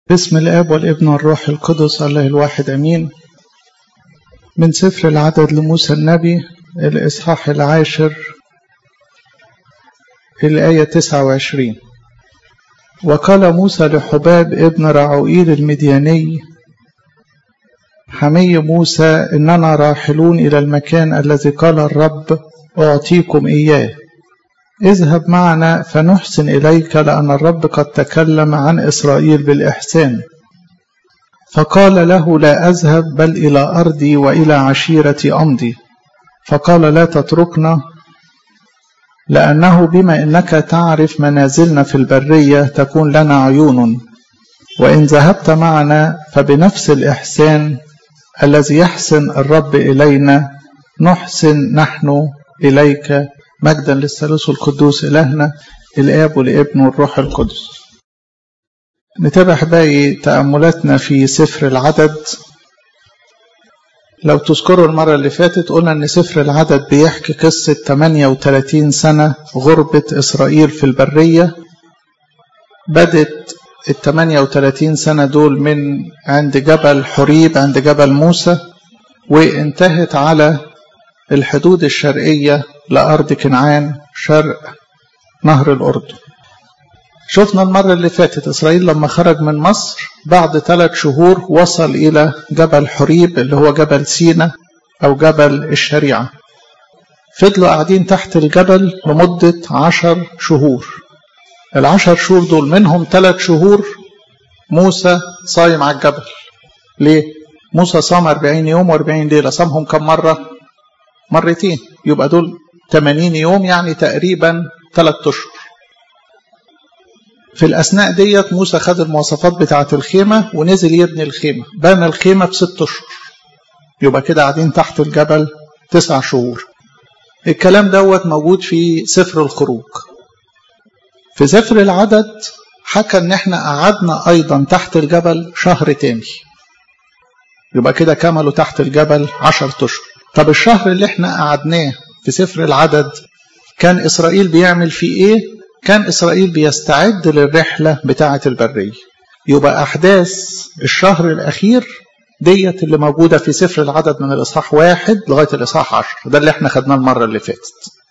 باسم الآب والابن والروح القدس الله الواحد أمين من سفر العدد لموسى النبي الإصحاح العاشر الآية 29 وقال موسى لحباب ابن رعوئيل المدياني حمي موسى إننا راحلون إلى المكان الذي قال الرب أعطيكم إياه اذهب معنا فنحسن إليك لأن الرب قد تكلم عن إسرائيل بالإحسان فقال له لا أذهب بل إلى أرضي وإلى عشيرتي أمضي فقال لا تتركنا لأنه بما إنك تعرف منازلنا في البرية تكون لنا عيون وإن ذهبت معنا فبنفس الإحسان الذي يحسن الرب إلينا نحسن نحن إليك مجدا للثالوث القدوس إلهنا الآب والابن والروح القدس نتابع باقي تأملاتنا في سفر العدد لو تذكروا المرة اللي فاتت قلنا أن سفر العدد بيحكي قصة 38 سنة غربة إسرائيل في البرية بدت ال 38 سنة دول من عند جبل حريب عند جبل موسى وانتهت على الحدود الشرقية لأرض كنعان شرق نهر الأردن شفنا المرة اللي فاتت إسرائيل لما خرج من مصر بعد ثلاث شهور وصل إلى جبل حريب اللي هو جبل سينا أو جبل الشريعة فضلوا قاعدين تحت الجبل لمدة عشر شهور العشر شهور دول منهم ثلاث شهور موسى صايم على الجبل ليه؟ موسى صام 40 يوم و40 ليلة صامهم كم مرة؟ مرتين يبقى دول 80 يوم يعني تقريبا 3 اشهر في الأثناء ديت موسى خد المواصفات بتاعة الخيمة ونزل يبني الخيمة بنى الخيمة في ست أشهر يبقى كده قاعدين تحت الجبل تسع شهور الكلام دوت موجود في سفر الخروج في سفر العدد حكى ان احنا قعدنا ايضا تحت الجبل شهر تاني يبقى كده كملوا تحت الجبل عشر اشهر طب الشهر اللي احنا قعدناه في سفر العدد كان اسرائيل بيعمل فيه ايه كان إسرائيل بيستعد للرحلة بتاعة البرية يبقى أحداث الشهر الأخير ديت اللي موجودة في سفر العدد من الإصحاح واحد لغاية الإصحاح عشر ده اللي احنا خدناه المرة اللي فاتت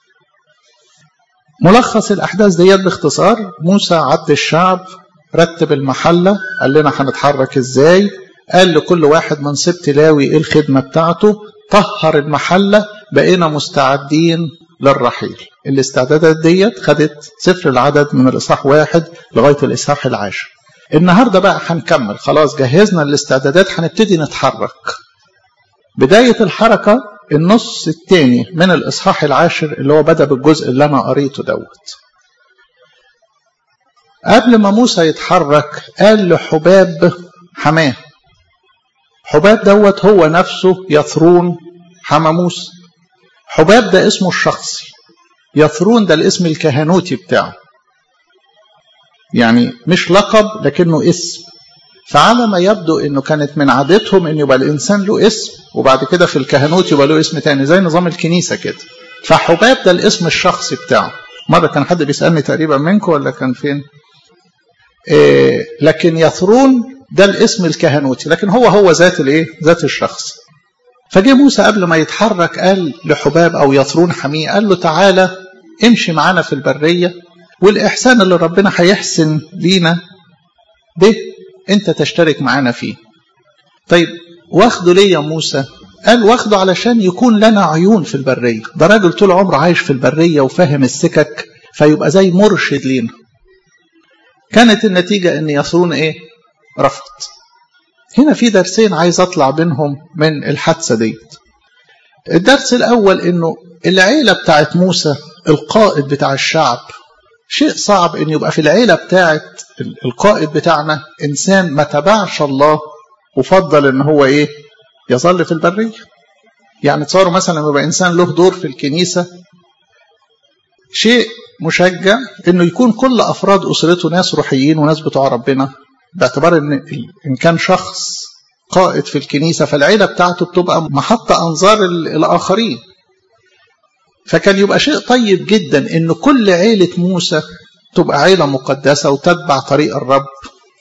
ملخص الأحداث ديت باختصار موسى عد الشعب رتب المحلة قال لنا هنتحرك ازاي قال لكل واحد من سبت لاوي ايه الخدمة بتاعته طهر المحلة بقينا مستعدين للرحيل الاستعدادات ديت خدت سفر العدد من الإصحاح واحد لغاية الإصحاح العاشر النهاردة بقى هنكمل خلاص جهزنا الاستعدادات هنبتدي نتحرك بداية الحركة النص الثاني من الإصحاح العاشر اللي هو بدأ بالجزء اللي أنا قريته دوت قبل ما موسى يتحرك قال لحباب حماه حباب دوت هو نفسه يثرون حما موسى حباب ده اسمه الشخصي يثرون ده الاسم الكهنوتي بتاعه يعني مش لقب لكنه اسم فعلى ما يبدو انه كانت من عادتهم ان يبقى الانسان له اسم وبعد كده في الكهنوت يبقى له اسم تاني زي نظام الكنيسه كده فحباب ده الاسم الشخصي بتاعه مره كان حد بيسالني تقريبا منكم ولا كان فين إيه لكن يثرون ده الاسم الكهنوتي لكن هو هو ذات الايه ذات الشخص فجه موسى قبل ما يتحرك قال لحباب او يثرون حميه قال له تعالى امشي معانا في البريه والاحسان اللي ربنا هيحسن لينا ده انت تشترك معانا فيه طيب واخده ليه يا موسى قال واخده علشان يكون لنا عيون في البريه ده راجل طول عمره عايش في البريه وفاهم السكك فيبقى زي مرشد لينا كانت النتيجه ان يثرون ايه رفض هنا في درسين عايز اطلع بينهم من الحادثه ديت الدرس الاول انه العيله بتاعت موسى القائد بتاع الشعب شيء صعب ان يبقى في العيله بتاعت القائد بتاعنا انسان ما تبعش الله وفضل ان هو ايه يظل في البريه يعني تصوروا مثلا يبقى انسان له دور في الكنيسه شيء مشجع انه يكون كل افراد اسرته ناس روحيين وناس بتوع ربنا باعتبار ان ان كان شخص قائد في الكنيسه فالعيله بتاعته بتبقى محط انظار الاخرين فكان يبقى شيء طيب جدا ان كل عيله موسى تبقى عيله مقدسه وتتبع طريق الرب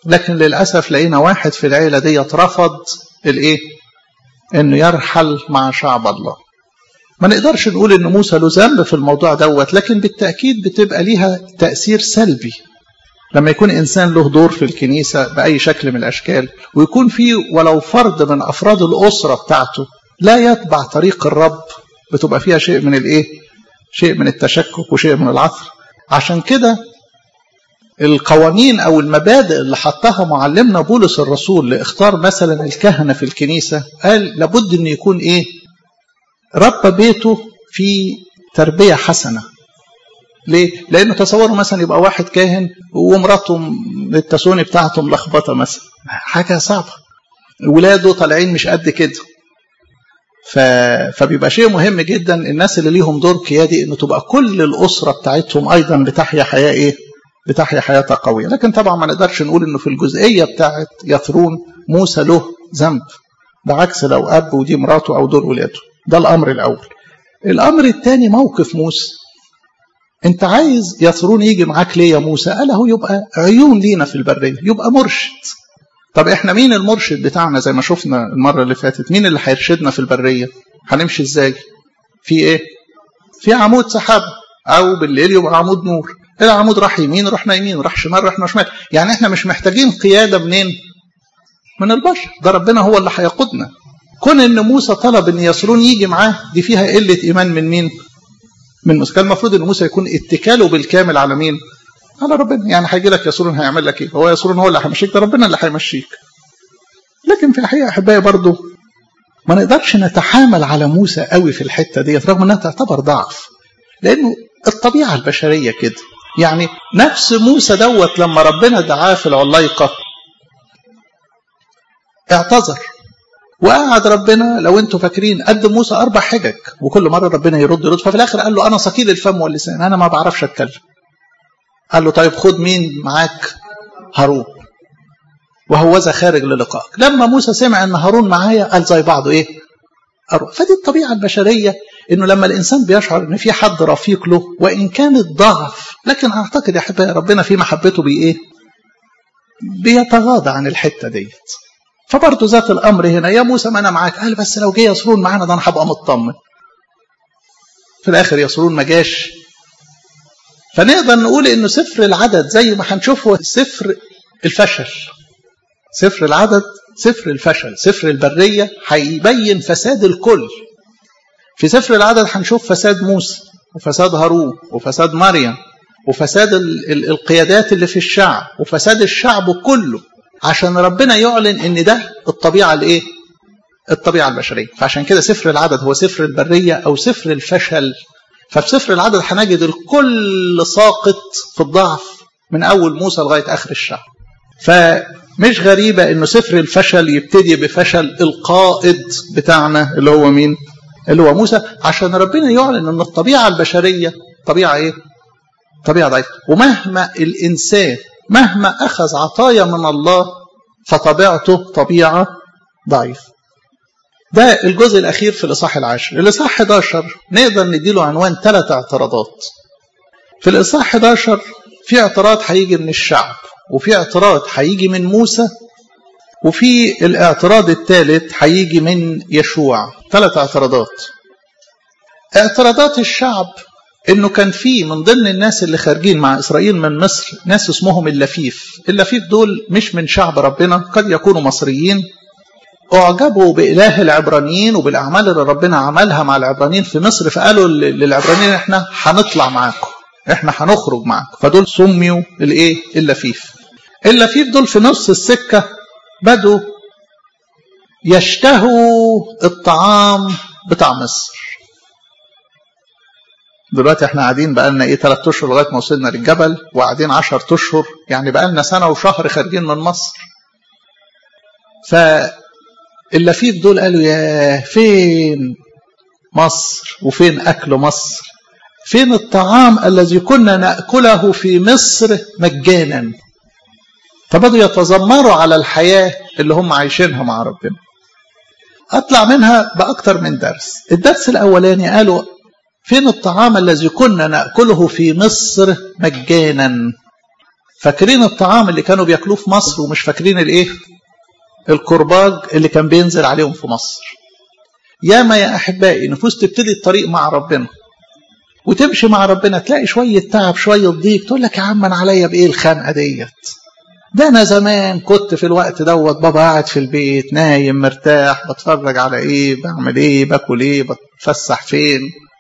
لكن للأسف لقينا واحد في العيلة دي رفض الإيه؟ إنه يرحل مع شعب الله ما نقدرش نقول إن موسى له ذنب في الموضوع دوت لكن بالتأكيد بتبقى ليها تأثير سلبي لما يكون إنسان له دور في الكنيسة بأي شكل من الأشكال ويكون فيه ولو فرد من أفراد الأسرة بتاعته لا يتبع طريق الرب بتبقى فيها شيء من الإيه؟ شيء من التشكك وشيء من العثر عشان كده القوانين أو المبادئ اللي حطها معلمنا بولس الرسول لاختار مثلا الكهنة في الكنيسة قال لابد أن يكون إيه؟ رب بيته في تربية حسنة ليه؟ لأنه تصوروا مثلا يبقى واحد كاهن ومراته التسوني بتاعته ملخبطة مثلا حاجة صعبة ولاده طالعين مش قد كده ف... فبيبقى شيء مهم جدا الناس اللي ليهم دور قيادي انه تبقى كل الاسره بتاعتهم ايضا بتحيا حياه ايه؟ بتحيا حياه قويه، لكن طبعا ما نقدرش نقول انه في الجزئيه بتاعت يثرون موسى له ذنب. بعكس لو اب ودي مراته او دول ولاده. ده الامر الاول. الامر الثاني موقف موسى. انت عايز يثرون يجي معاك ليه يا موسى؟ قال اهو يبقى عيون لينا في البريه، يبقى مرشد. طب احنا مين المرشد بتاعنا زي ما شفنا المرة اللي فاتت مين اللي هيرشدنا في البرية هنمشي ازاي في ايه في عمود سحاب او بالليل يبقى عمود نور العمود راح يمين رحنا يمين راح شمال رحنا شمال يعني احنا مش محتاجين قيادة منين من البشر ده ربنا هو اللي هيقودنا كون ان موسى طلب ان يسرون يجي معاه دي فيها قلة ايمان من مين من موسى كان المفروض ان موسى يكون اتكاله بالكامل على مين على ربنا يعني هيجي لك يسرون هيعمل لك ايه هو يسرون هو اللي هيمشيك ده ربنا اللي هيمشيك لكن في الحقيقه احبائي برضه ما نقدرش نتحامل على موسى قوي في الحته ديت رغم انها تعتبر ضعف لانه الطبيعه البشريه كده يعني نفس موسى دوت لما ربنا دعاه في العلايقه اعتذر وقعد ربنا لو انتم فاكرين قدم موسى اربع حجج وكل مره ربنا يرد يرد ففي الاخر قال له انا ثقيل الفم واللسان انا ما بعرفش اتكلم قال له طيب خد مين معاك هارون وهوذا خارج للقائك لما موسى سمع ان هارون معايا قال زي بعضه ايه أروح. فدي الطبيعه البشريه انه لما الانسان بيشعر ان في حد رفيق له وان كانت ضعف لكن اعتقد يا احبائي ربنا في محبته بي ايه بيتغاضى عن الحته ديت فبرضه ذات الامر هنا يا موسى ما انا معاك قال بس لو جه يسرون معانا ده انا هبقى مطمن في الاخر يسرون ما جاش فنقدر نقول انه سفر العدد زي ما هنشوف هو سفر الفشل سفر العدد سفر الفشل سفر البرية هيبين فساد الكل في سفر العدد هنشوف فساد موسى وفساد هارون وفساد مريم وفساد ال ال القيادات اللي في الشعب وفساد الشعب كله عشان ربنا يعلن ان ده الطبيعة الايه الطبيعة البشرية فعشان كده سفر العدد هو سفر البرية او سفر الفشل ففي سفر العدد هنجد الكل ساقط في الضعف من اول موسى لغايه اخر الشعب. فمش غريبه انه سفر الفشل يبتدي بفشل القائد بتاعنا اللي هو مين؟ اللي هو موسى عشان ربنا يعلن ان الطبيعه البشريه طبيعه ايه؟ طبيعه ضعيفه ومهما الانسان مهما اخذ عطايا من الله فطبيعته طبيعه ضعيفه. ده الجزء الأخير في الإصحاح العاشر الإصحاح 11 نقدر نديله عنوان ثلاث اعتراضات في الإصحاح 11 في اعتراض هيجي من الشعب وفي اعتراض هيجي من موسى وفي الاعتراض الثالث هيجي من يشوع ثلاث اعتراضات اعتراضات الشعب انه كان في من ضمن الناس اللي خارجين مع اسرائيل من مصر ناس اسمهم اللفيف اللفيف دول مش من شعب ربنا قد يكونوا مصريين اعجبوا باله العبرانيين وبالاعمال اللي ربنا عملها مع العبرانيين في مصر فقالوا للعبرانيين احنا هنطلع معاكم احنا هنخرج معاكم فدول سميوا الايه اللفيف اللفيف دول في نص السكه بدوا يشتهوا الطعام بتاع مصر دلوقتي احنا قاعدين بقالنا ايه ثلاث اشهر لغايه ما وصلنا للجبل وقاعدين 10 اشهر يعني بقالنا سنه وشهر خارجين من مصر ف اللفيف دول قالوا يا فين مصر وفين أكل مصر فين الطعام الذي كنا نأكله في مصر مجانا فبدوا يتذمروا على الحياة اللي هم عايشينها مع ربنا أطلع منها بأكتر من درس الدرس الأولاني قالوا فين الطعام الذي كنا نأكله في مصر مجانا فاكرين الطعام اللي كانوا بياكلوه في مصر ومش فاكرين الايه الكرباج اللي كان بينزل عليهم في مصر ياما يا احبائي نفوس تبتدي الطريق مع ربنا وتمشي مع ربنا تلاقي شويه تعب شويه ضيق تقول لك يا عم انا عليا بايه الخنقه ديت ده انا زمان كنت في الوقت دوت بابا قاعد في البيت نايم مرتاح بتفرج على ايه بعمل ايه باكل ايه بتفسح فين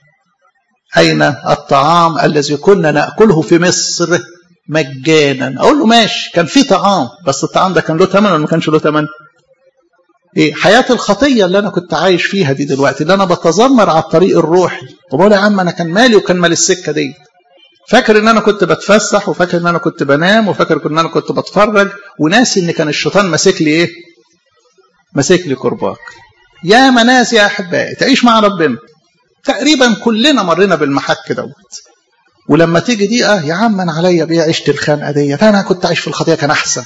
اين الطعام الذي كنا ناكله في مصر مجانا اقول له ماشي كان في طعام بس الطعام ده كان له ثمن ولا ما كانش له ثمن ايه حياه الخطيه اللي انا كنت عايش فيها دي دلوقتي اللي انا بتذمر على الطريق الروحي طب يا عم انا كان مالي وكان مال السكه دي فاكر ان انا كنت بتفسح وفاكر ان انا كنت بنام وفاكر ان انا كنت بتفرج وناسي ان كان الشيطان ماسك لي ايه ماسك لي كرباك يا مناس يا احبائي تعيش مع ربنا تقريبا كلنا مرينا بالمحك دوت ولما تيجي دقيقه يا عم انا عليا بيه عشت الخنقه ديت انا كنت عايش في الخطيه كان احسن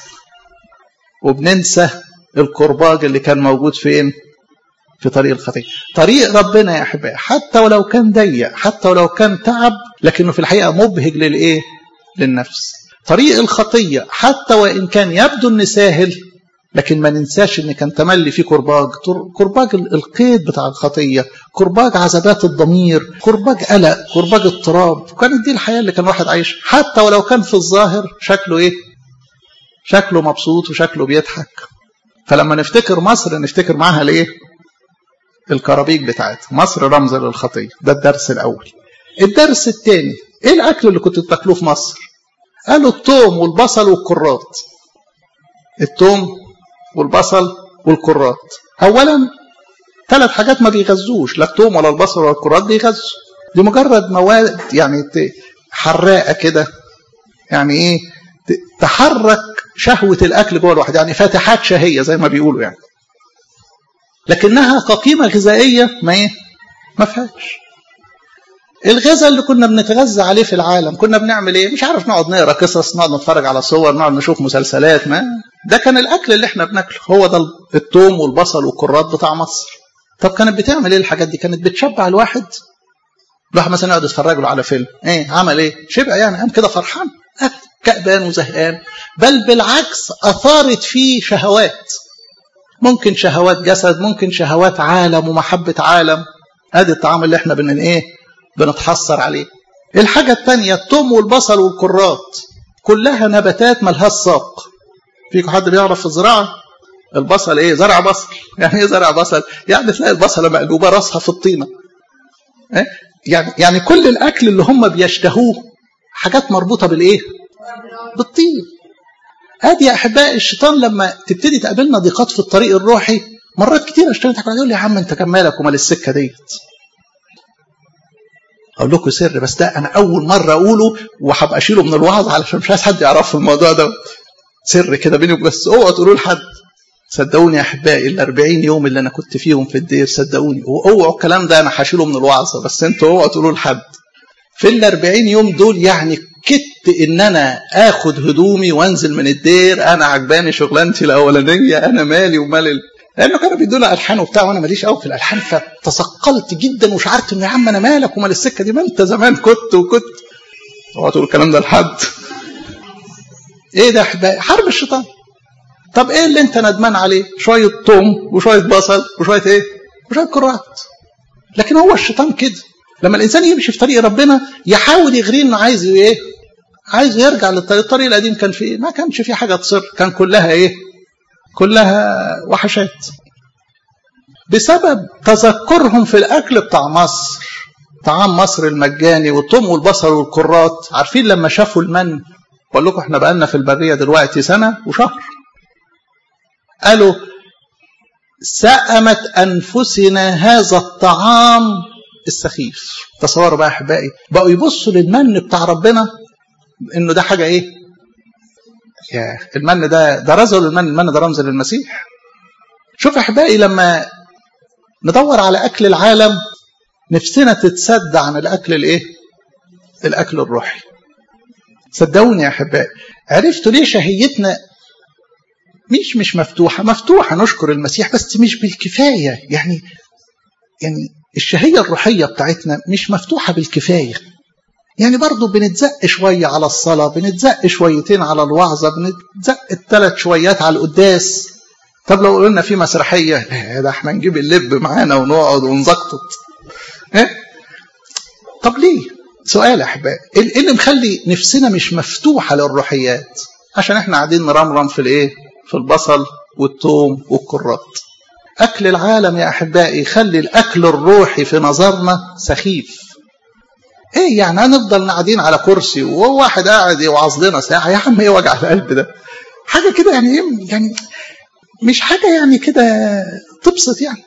وبننسى الكرباج اللي كان موجود فين في طريق الخطيه طريق ربنا يا احبائي حتى ولو كان ضيق حتى ولو كان تعب لكنه في الحقيقه مبهج للايه للنفس طريق الخطيه حتى وان كان يبدو ان سهل لكن ما ننساش ان كان تملي فيه كرباج كرباج القيد بتاع الخطيه كرباج عذابات الضمير كرباج قلق كرباج اضطراب كانت دي الحياه اللي كان الواحد عايش حتى ولو كان في الظاهر شكله ايه شكله مبسوط وشكله بيضحك فلما نفتكر مصر نفتكر معاها الايه الكرابيك بتاعتها مصر رمز للخطيه ده الدرس الاول الدرس الثاني ايه الاكل اللي كنتوا بتاكلوه في مصر قالوا الثوم والبصل والكرات الثوم والبصل والكرات اولا ثلاث حاجات ما بيغذوش لا الثوم ولا البصل ولا الكرات بيغذوا دي مجرد مواد يعني حراقه كده يعني ايه تحرك شهوه الاكل جوه الواحد يعني فاتحات شهيه زي ما بيقولوا يعني لكنها كقيمه غذائيه ما ايه ما فيهاش الغذاء اللي كنا بنتغذى عليه في العالم كنا بنعمل ايه مش عارف نقعد نقرا قصص نقعد نتفرج على صور نقعد نشوف مسلسلات ما ده كان الاكل اللي احنا بناكله هو ده الثوم والبصل والكرات بتاع مصر طب كانت بتعمل ايه الحاجات دي كانت بتشبع الواحد الواحد مثلا يقعد يتفرج له على فيلم ايه عمل ايه شبع يعني قام كده فرحان كأبان وزهقان بل بالعكس اثارت فيه شهوات ممكن شهوات جسد ممكن شهوات عالم ومحبه عالم ادي الطعام اللي احنا بن ايه بنتحسر عليه الحاجة الثانية الثوم والبصل والكرات كلها نباتات ملهاش ساق فيكم حد بيعرف في الزراعة البصل ايه زرع بصل يعني ايه زرع بصل يعني تلاقي البصلة مقلوبة راسها في الطينة إيه؟ يعني يعني كل الاكل اللي هم بيشتهوه حاجات مربوطة بالايه بالطين ادي يا احبائي الشيطان لما تبتدي تقابلنا ضيقات في الطريق الروحي مرات كتير اشتغل يقول لي يا عم انت كان مالك ومال السكه ديت اقول لكم سر بس ده انا اول مره اقوله وهبقى اشيله من الوعظ علشان مش عايز حد يعرف الموضوع ده سر كده بيني بس اوعوا تقولوا لحد صدقوني يا احبائي ال 40 يوم اللي انا كنت فيهم في الدير صدقوني واوعوا الكلام ده انا هشيله من الوعظه بس انتوا اوعوا تقولوا لحد في ال 40 يوم دول يعني كدت ان انا اخد هدومي وانزل من الدير انا عجباني شغلانتي الاولانيه انا مالي ومال ال... لانه كانوا بيدونا الحان وبتاع وانا ماليش قوي في الالحان فتثقلت جدا وشعرت ان يا عم انا مالك ومال السكه دي ما انت زمان كنت وكنت اوعى تقول الكلام ده لحد ايه ده حرب الشيطان طب ايه اللي انت ندمان عليه شويه توم وشويه بصل وشويه ايه وشويه كرات لكن هو الشيطان كده لما الانسان يمشي في طريق ربنا يحاول يغريه انه عايز ايه عايز يرجع للطريق الطريق القديم كان فيه ما كانش فيه حاجه تصر كان كلها ايه كلها وحشات بسبب تذكرهم في الاكل بتاع مصر طعام مصر المجاني والثوم والبصل والكرات عارفين لما شافوا المن بقول لكم احنا بقالنا في البريه دلوقتي سنه وشهر قالوا سأمت أنفسنا هذا الطعام السخيف تصوروا بقى أحبائي بقوا يبصوا للمن بتاع ربنا إنه ده حاجة إيه يا المن ده ده رمز للمن المن ده رمز للمسيح شوف أحبائي لما ندور على أكل العالم نفسنا تتسد عن الأكل الإيه الأكل الروحي صدقوني يا أحبائي عرفتوا ليه شهيتنا مش مش مفتوحة مفتوحة نشكر المسيح بس مش بالكفاية يعني يعني الشهية الروحية بتاعتنا مش مفتوحة بالكفاية يعني برضه بنتزق شوية على الصلاة بنتزق شويتين على الوعظة بنتزق الثلاث شويات على القداس طب لو قلنا في مسرحية ده احنا نجيب اللب معانا ونقعد ونزقطط ايه طب ليه سؤال يا احبائي ايه اللي مخلي نفسنا مش مفتوحة للروحيات عشان احنا قاعدين نرمرم في الايه في البصل والثوم والكرات اكل العالم يا احبائي يخلي الاكل الروحي في نظرنا سخيف ايه يعني هنفضل قاعدين على كرسي وهو واحد قاعد يوعظ لنا ساعه يا عم ايه وجع القلب ده حاجه كده يعني ايه يعني مش حاجه يعني كده تبسط يعني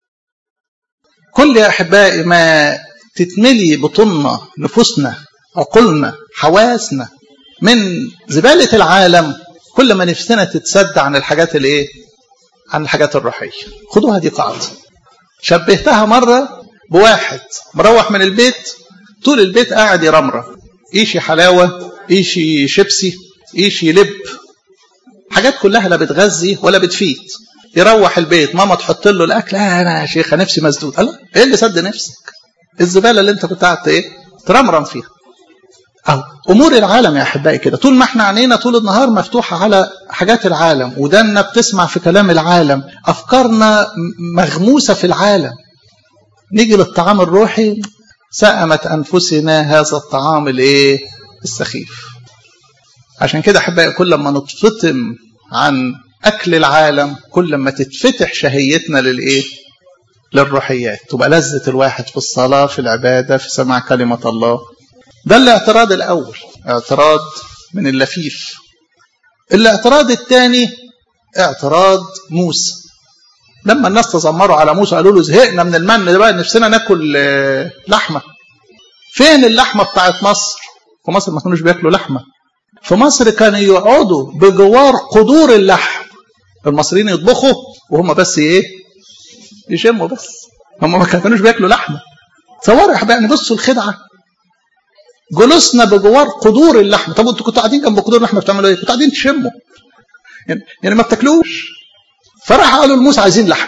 كل يا احبائي ما تتملي بطننا نفوسنا عقولنا حواسنا من زباله العالم كل ما نفسنا تتسد عن الحاجات الايه عن الحاجات الروحيه خدوها دي قاعده شبهتها مره بواحد مروح من البيت طول البيت قاعد يرمرم ايشي حلاوه ايشي شيبسي ايشي لب حاجات كلها لا بتغذي ولا بتفيد يروح البيت ماما تحط له الاكل آه انا يا شيخه نفسي مسدود الله ايه اللي سد نفسك الزباله اللي انت كنت قاعد ايه ترمرم فيها أو أمور العالم يا أحبائي كده طول ما احنا عينينا طول النهار مفتوحة على حاجات العالم ودنا بتسمع في كلام العالم أفكارنا مغموسة في العالم نيجي للطعام الروحي سأمت أنفسنا هذا الطعام الايه السخيف عشان كده أحبائي كل ما نتفطم عن أكل العالم كل ما تتفتح شهيتنا للإيه للروحيات تبقى لذة الواحد في الصلاة في العبادة في سماع كلمة الله ده الاعتراض الأول اعتراض من اللفيف الاعتراض الثاني اعتراض موسى لما الناس تذمروا على موسى قالوا له زهقنا من المن ده بقى نفسنا ناكل لحمه فين اللحمه بتاعت مصر في مصر ما كانوش بياكلوا لحمه في مصر كانوا يقعدوا بجوار قدور اللحم المصريين يطبخوا وهم بس ايه يشموا بس هم ما كانوش بياكلوا لحمه تصوروا يا حبايبي بصوا الخدعه جلوسنا بجوار قدور اللحم طب انتوا كنتوا قاعدين جنب قدور اللحمه بتعملوا ايه؟ كنتوا قاعدين تشموا يعني, يعني ما بتاكلوش فراح قالوا لموسى عايزين لحم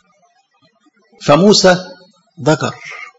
فموسى ضجر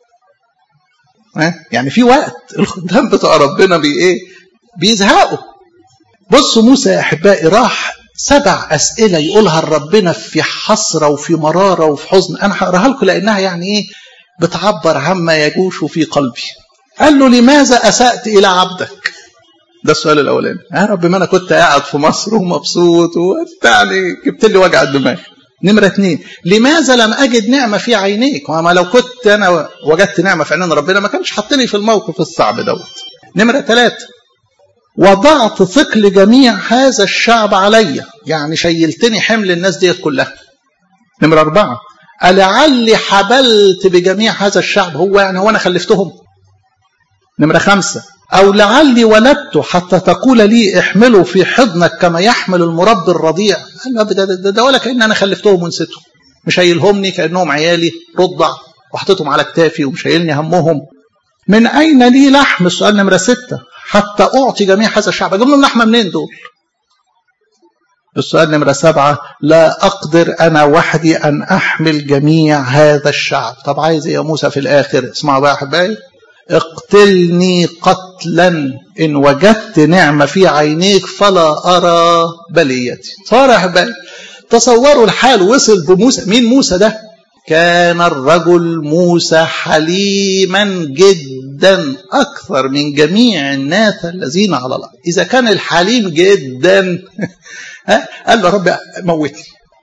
يعني في وقت الخدام بتوع ربنا بي ايه بيزهقوا بصوا موسى يا احبائي راح سبع اسئله يقولها لربنا في حسره وفي مراره وفي حزن انا هقراها لكم لانها يعني ايه بتعبر عما يجوش في قلبي قال له لماذا اسات الى عبدك ده السؤال الاولاني يا رب ما انا كنت قاعد في مصر ومبسوط وبتعني جبت لي وجع الدماغ نمرة اثنين لماذا لم أجد نعمة في عينيك وما لو كنت أنا وجدت نعمة في عينين ربنا ما كانش حطني في الموقف الصعب دوت نمرة ثلاثة وضعت ثقل جميع هذا الشعب علي يعني شيلتني حمل الناس ديت كلها نمرة أربعة ألعلي حبلت بجميع هذا الشعب هو يعني هو أنا خلفتهم نمرة خمسة أو لعلي ولدت حتى تقول لي احمله في حضنك كما يحمل المربي الرضيع قال له ده, ده, ده ولا كأن أنا خلفتهم ونسيتهم مش شايلهمني كأنهم عيالي رضع وحطيتهم على كتافي ومشايلني همهم من أين لي لحم السؤال نمرة ستة حتى أعطي جميع هذا الشعب أجيب لهم لحمة منين دول السؤال نمرة سبعة لا أقدر أنا وحدي أن أحمل جميع هذا الشعب طب عايز إيه يا موسى في الآخر اسمعوا بقى أحبائي اقتلني قتلا إن وجدت نعمة في عينيك فلا أرى بليتي صار يا أحبائي تصوروا الحال وصل بموسى مين موسى ده كان الرجل موسى حليما جدا أكثر من جميع الناس الذين على الأرض إذا كان الحليم جدا قال له رب موتني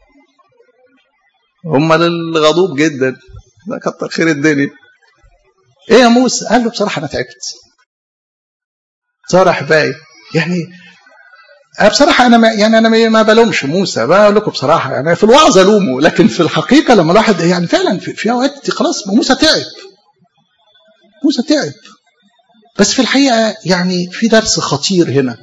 هم الغضوب جدا ده كتر خير الدنيا ايه يا موسى قال له بصراحه انا تعبت صار احبائي يعني أنا بصراحة أنا ما يعني أنا ما بلومش موسى بقول لكم بصراحة يعني في الوعظ ألومه لكن في الحقيقة لما الواحد يعني فعلا في, في أوقات خلاص موسى تعب موسى تعب بس في الحقيقة يعني في درس خطير هنا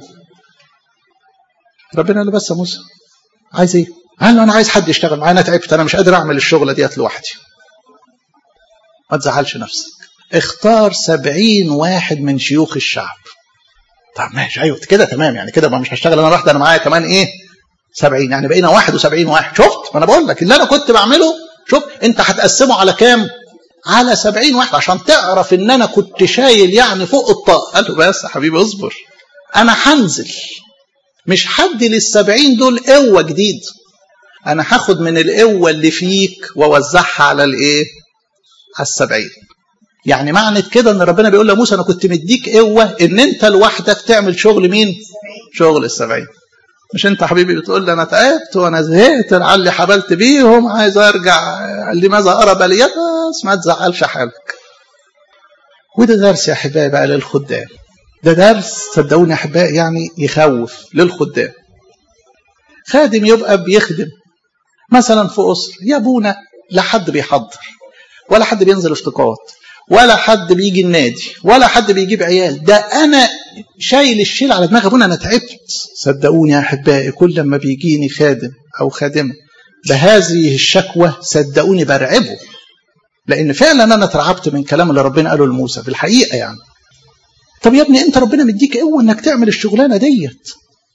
ربنا قال له بس يا موسى عايز إيه؟ قال له أنا عايز حد يشتغل معايا أنا تعبت أنا مش قادر أعمل الشغلة ديت لوحدي ما تزعلش نفسك اختار سبعين واحد من شيوخ الشعب طب ماشي ايوه كده تمام يعني كده مش هشتغل انا لوحدي انا معايا كمان ايه 70 يعني بقينا 71 واحد شفت ما انا بقول لك اللي انا كنت بعمله شوف انت هتقسمه على كام على سبعين واحد عشان تعرف ان انا كنت شايل يعني فوق الطاقة قال له بس يا حبيبي اصبر انا هنزل مش حد للسبعين دول قوة جديد انا هاخد من القوة اللي فيك واوزعها على الايه على السبعين يعني معنى كده ان ربنا بيقول لموسى انا كنت مديك قوة ان انت لوحدك تعمل شغل مين شغل السبعين مش انت حبيبي بتقول لي انا تعبت وانا زهقت لعلي حبلت بيهم عايز ارجع لماذا ارى بليات بس ما تزعلش حالك وده درس يا احبائي بقى للخدام ده درس صدقوني يا احبائي يعني يخوف للخدام خادم يبقى بيخدم مثلا في اسر يا ابونا لا حد بيحضر ولا حد بينزل افتقاد ولا حد بيجي النادي ولا حد بيجيب عيال ده انا شايل الشيل على دماغي ابونا انا تعبت صدقوني يا احبائي كل لما بيجيني خادم او خادمه بهذه الشكوى صدقوني برعبه لان فعلا انا اترعبت من كلام اللي ربنا قاله لموسى في الحقيقه يعني طب يا ابني انت ربنا مديك قوه انك تعمل الشغلانه ديت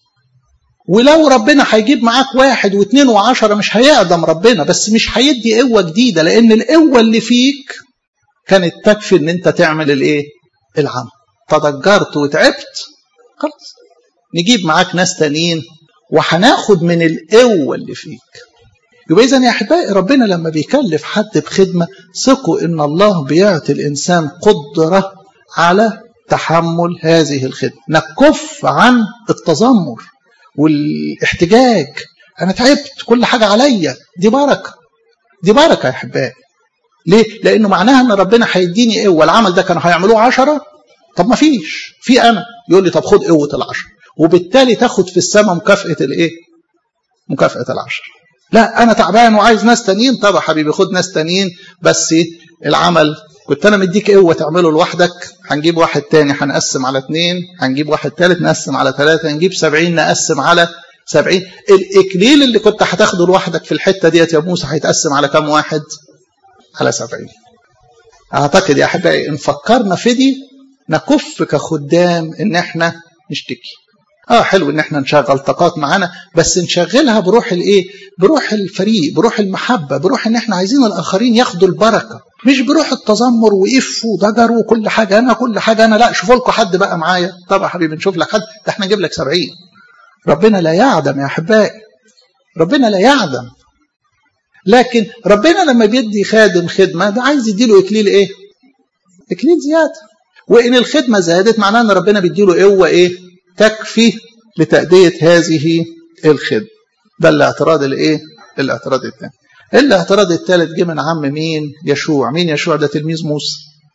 ولو ربنا هيجيب معاك واحد واثنين وعشرة مش هيقدم ربنا بس مش هيدي قوة جديدة لأن القوة اللي فيك كانت تكفي ان انت تعمل الايه العمل تضجرت وتعبت خلاص نجيب معاك ناس تانيين وهناخد من القوة اللي فيك يبقى إذا يا أحبائي ربنا لما بيكلف حد بخدمة ثقوا إن الله بيعطي الإنسان قدرة على تحمل هذه الخدمة نكف عن التذمر والاحتجاج أنا تعبت كل حاجة عليا دي بركة دي بركة يا أحبائي ليه؟ لأنه معناها إن ربنا هيديني قوة العمل ده كانوا هيعملوه عشرة طب ما فيش في أنا يقول لي طب خد قوة العشرة وبالتالي تاخد في السماء مكافأة الإيه؟ مكافأة العشرة لا أنا تعبان وعايز ناس تانيين طب يا حبيبي خد ناس تانيين بس العمل كنت أنا مديك قوة تعمله لوحدك هنجيب واحد تاني هنقسم على اتنين هنجيب واحد تالت نقسم على ثلاثة هنجيب سبعين نقسم على سبعين الإكليل اللي كنت هتاخده لوحدك في الحتة ديت يا موسى هيتقسم على كام واحد؟ على سبعين أعتقد يا أحبائي إن فكرنا في دي نكف كخدام إن إحنا نشتكي اه حلو ان احنا نشغل طاقات معانا بس نشغلها بروح الايه بروح الفريق بروح المحبه بروح ان احنا عايزين الاخرين ياخدوا البركه مش بروح التذمر وقف وضجر وكل حاجه انا كل حاجه انا لا شوفوا لكم حد بقى معايا طب يا حبيبي نشوف لك حد ده احنا نجيب لك 70 ربنا لا يعدم يا احبائي ربنا لا يعدم لكن ربنا لما بيدي خادم خدمه ده عايز يديله اكليل ايه اكليل زياده وان الخدمه زادت معناها ان ربنا بيديله قوه ايه تكفي لتأدية هذه الخدمة ده الاعتراض الايه الاعتراض الثاني الاعتراض الثالث جه من عم مين يشوع مين يشوع ده تلميذ موسى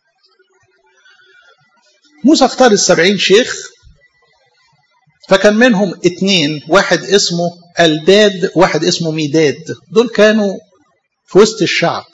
موسى اختار السبعين شيخ فكان منهم اتنين واحد اسمه الداد واحد اسمه ميداد دول كانوا في وسط الشعب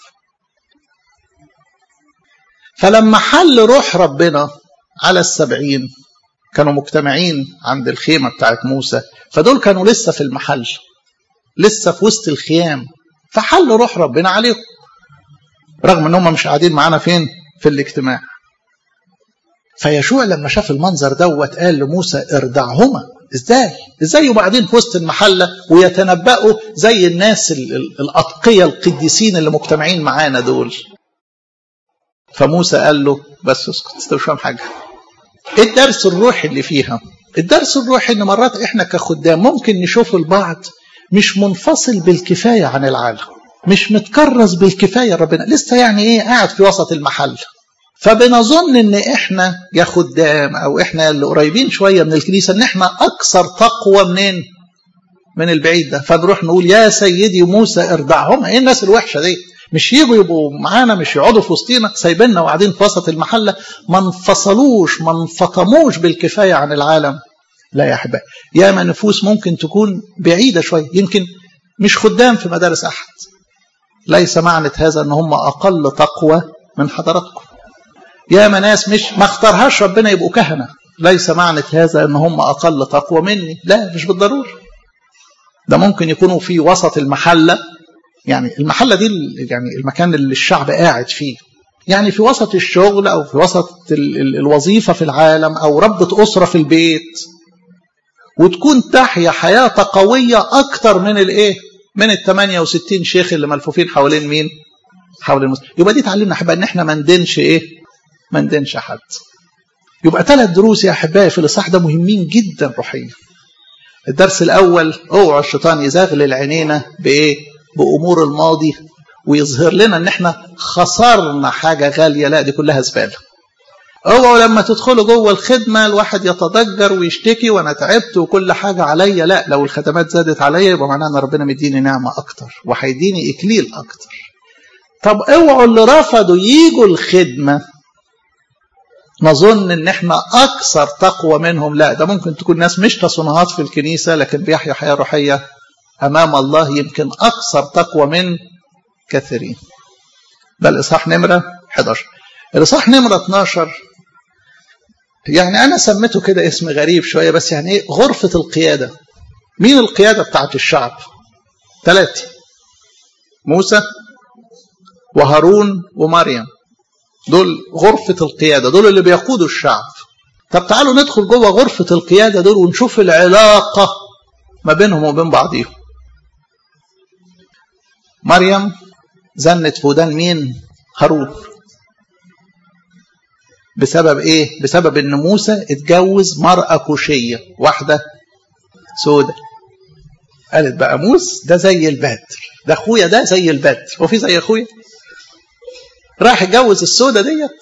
فلما حل روح ربنا على السبعين كانوا مجتمعين عند الخيمة بتاعت موسى فدول كانوا لسه في المحل لسه في وسط الخيام فحل روح ربنا عليهم رغم ان هم مش قاعدين معانا فين في الاجتماع فيشوع لما شاف المنظر دوت قال لموسى اردعهما ازاي ازاي يبقوا قاعدين في وسط المحله ويتنبأوا زي الناس الاتقيه القديسين اللي مجتمعين معانا دول فموسى قال له بس اسكت انت مش فاهم حاجه ايه الدرس الروحي اللي فيها الدرس الروحي ان مرات احنا كخدام ممكن نشوف البعض مش منفصل بالكفايه عن العالم مش متكرس بالكفايه ربنا لسه يعني ايه قاعد في وسط المحل فبنظن ان احنا يا خدام او احنا اللي قريبين شويه من الكنيسه ان احنا اكثر تقوى منين من البعيد ده فنروح نقول يا سيدي موسى ارضعهم ايه الناس الوحشه دي مش يجوا يبقوا معانا مش يقعدوا في وسطينا سايبيننا وقاعدين في وسط المحله ما انفصلوش ما انفطموش بالكفايه عن العالم لا يا احبائي ياما نفوس ممكن تكون بعيده شويه يمكن مش خدام في مدارس احد ليس معنى هذا ان هم اقل تقوى من حضراتكم ياما ناس مش ما اختارهاش ربنا يبقوا كهنه ليس معنى هذا ان هم اقل تقوى مني لا مش بالضروره ده ممكن يكونوا في وسط المحله يعني المحله دي يعني المكان اللي الشعب قاعد فيه يعني في وسط الشغل او في وسط الوظيفه في العالم او ربة اسره في البيت وتكون تحيا حياه قويه اكتر من الايه من ال 68 شيخ اللي ملفوفين حوالين مين حول المسلم يبقى دي تعلمنا احبائي ان احنا ما ندينش ايه ما ندينش حد يبقى ثلاث دروس يا احبائي في الاصحاح ده مهمين جدا روحيا الدرس الاول اوعى الشيطان يزغلل عينينا بايه بامور الماضي ويظهر لنا ان احنا خسرنا حاجه غاليه لا دي كلها زباله اوعوا لما تدخلوا جوه الخدمه الواحد يتضجر ويشتكي وانا تعبت وكل حاجه عليا لا لو الخدمات زادت عليا يبقى معناها ان ربنا مديني نعمه اكتر وهيديني اكليل اكتر طب اوعوا اللي رفضوا يجوا الخدمه نظن ان احنا اكثر تقوى منهم لا ده ممكن تكون ناس مش تصنيعات في الكنيسه لكن بيحيا حياه روحيه امام الله يمكن اكثر تقوى من كثيرين ده الاصحاح نمره 11 الاصحاح نمره 12 يعني انا سميته كده اسم غريب شويه بس يعني ايه غرفه القياده مين القياده بتاعت الشعب ثلاثه موسى وهارون ومريم دول غرفة القيادة دول اللي بيقودوا الشعب طب تعالوا ندخل جوه غرفة القيادة دول ونشوف العلاقة ما بينهم وبين بعضهم مريم زنت في ودان مين هارون بسبب ايه بسبب ان موسى اتجوز مرأة كوشية واحدة سودة قالت بقى موس ده زي البدر ده اخويا ده زي البدر هو في زي اخويا راح اتجوز السودة ديت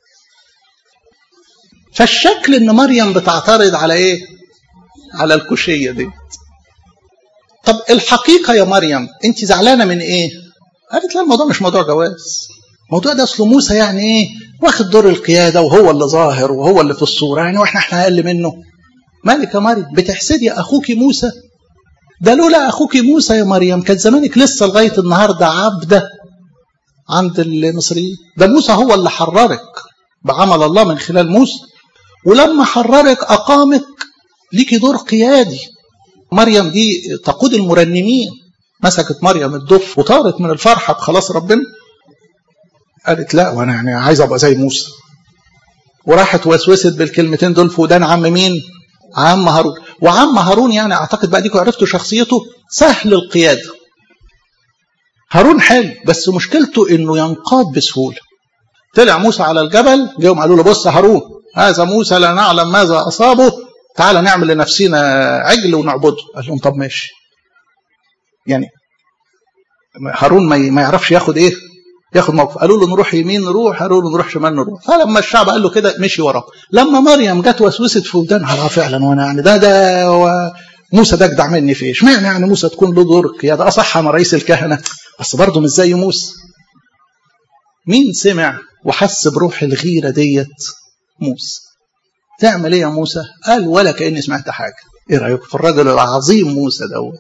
فالشكل ان مريم بتعترض على ايه على الكوشية ديت طب الحقيقة يا مريم انت زعلانة من ايه قالت لا الموضوع مش موضوع جواز الموضوع ده اصل موسى يعني ايه واخد دور القيادة وهو اللي ظاهر وهو اللي في الصورة يعني واحنا احنا اقل منه مالك يا مريم بتحسدي اخوك موسى ده لولا اخوك موسى يا مريم كان زمانك لسه لغاية النهاردة عبدة عند المصريين ده موسى هو اللي حررك بعمل الله من خلال موسى ولما حررك أقامك ليكي دور قيادي مريم دي تقود المرنمين مسكت مريم الدف وطارت من الفرحة بخلاص ربنا قالت لا وانا يعني عايز ابقى زي موسى وراحت وسوست بالكلمتين دول في ودان عم مين عم هارون وعم هارون يعني اعتقد بقى ديكوا عرفتوا شخصيته سهل القياده هارون حلو بس مشكلته انه ينقاد بسهوله طلع موسى على الجبل جاهم قالوا له بص هارون هذا موسى لا نعلم ماذا اصابه تعال نعمل لنفسنا عجل ونعبده قال لهم طب ماشي يعني هارون ما يعرفش ياخد ايه ياخد موقف قالوا له نروح يمين نروح قالوا له نروح شمال نروح فلما الشعب قال له كده مشي وراه لما مريم جت وسوست في ودانها فعلا وانا يعني ده ده و... موسى ده اجدع مني في ايه؟ اشمعنى يعني موسى تكون له دور قياده؟ اصح انا رئيس الكهنه بس برضه مش زي موسى. مين سمع وحس بروح الغيره ديت؟ موسى. تعمل ايه يا موسى؟ قال ولا كاني سمعت حاجه. ايه رايكم في الرجل العظيم موسى دوت؟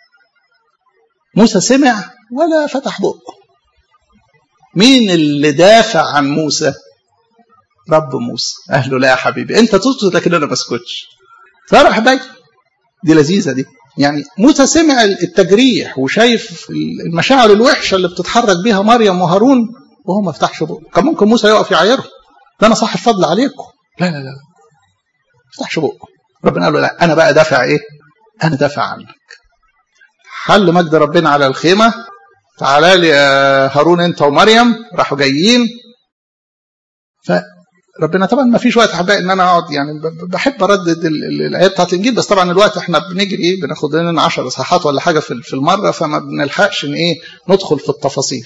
موسى سمع ولا فتح بقه. مين اللي دافع عن موسى؟ رب موسى. قال له لا يا حبيبي انت تسكت لكن انا ما اسكتش. فراح بيت دي لذيذة دي يعني موسى سمع التجريح وشايف المشاعر الوحشة اللي بتتحرك بيها مريم وهارون وهو ما فتحش بقه كان ممكن موسى يقف يعايرهم ده انا صاحب فضل عليكم لا لا لا ما فتحش بقه ربنا قال له لا انا بقى دافع ايه انا دافع عنك حل مجد ربنا على الخيمة تعالى لي يا هارون انت ومريم راحوا جايين ف ربنا طبعا ما فيش وقت احبائي ان انا اقعد يعني بحب اردد الايات بتاعت الانجيل بس طبعا الوقت احنا بنجري بناخد لنا 10 اصحاحات ولا حاجه في المره فما بنلحقش ان ايه ندخل في التفاصيل.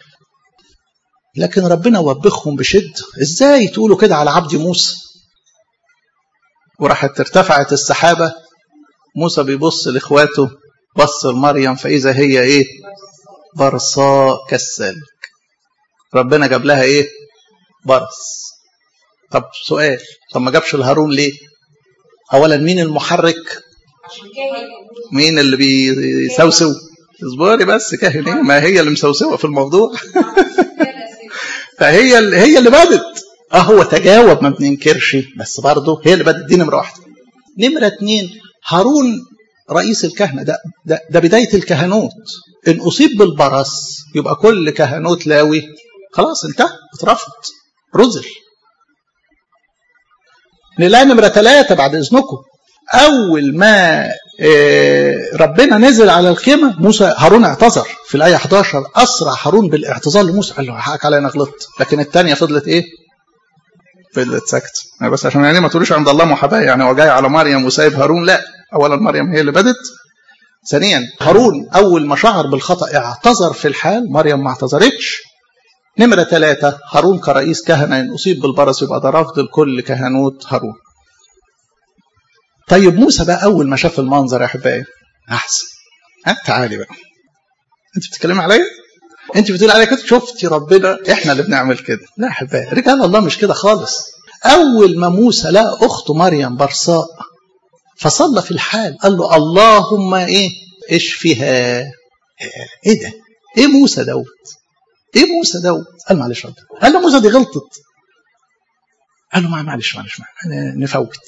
لكن ربنا وبخهم بشده ازاي تقولوا كده على عبد موسى؟ وراحت ارتفعت السحابه موسى بيبص لاخواته بص لمريم فاذا هي ايه؟ برصاء كالسلك. ربنا جاب لها ايه؟ برص. طب سؤال طب ما جابش الهارون ليه اولا مين المحرك مين اللي بيسوسو اصبري بس كاهن ايه ما هي اللي مسوسوه في الموضوع فهي اللي هي اللي بدت اه هو تجاوب ما بننكرش بس برضه هي اللي بدت دي نمره واحده نمره اتنين هارون رئيس الكهنه ده ده, ده بدايه الكهنوت ان اصيب بالبرص يبقى كل كهنوت لاوي خلاص انتهى اترفض رزل نلاقي نمرة ثلاثة بعد إذنكم أول ما إيه ربنا نزل على الخيمة موسى هارون اعتذر في الآية 11 أسرع هارون بالاعتذار لموسى قال له حقك علي أنا غلطت لكن الثانية فضلت إيه؟ فضلت ساكت بس عشان يعني ما تقولوش عند الله محاباة يعني هو جاي على مريم وسايب هارون لا أولا مريم هي اللي بدت ثانيا هارون أول ما شعر بالخطأ اعتذر في الحال مريم ما اعتذرتش نمرة ثلاثة هارون كرئيس كهنة إن أصيب بالبرص يبقى ده رفض لكل كهنوت هارون طيب موسى بقى أول ما شاف المنظر يا أحبائي أحسن ها تعالي بقى أنت بتتكلمي عليا؟ أنت بتقول عليا كده شفتي ربنا إحنا اللي بنعمل كده لا أحبائي رجال الله مش كده خالص أول ما موسى لقى أخته مريم برصاء فصلى في الحال قال له اللهم إيه اشفها إيه ده؟ إيه موسى دوت؟ إيه موسى دوت؟ قال معلش رب قال له موسى دي غلطت قال له معلش معلش نفوت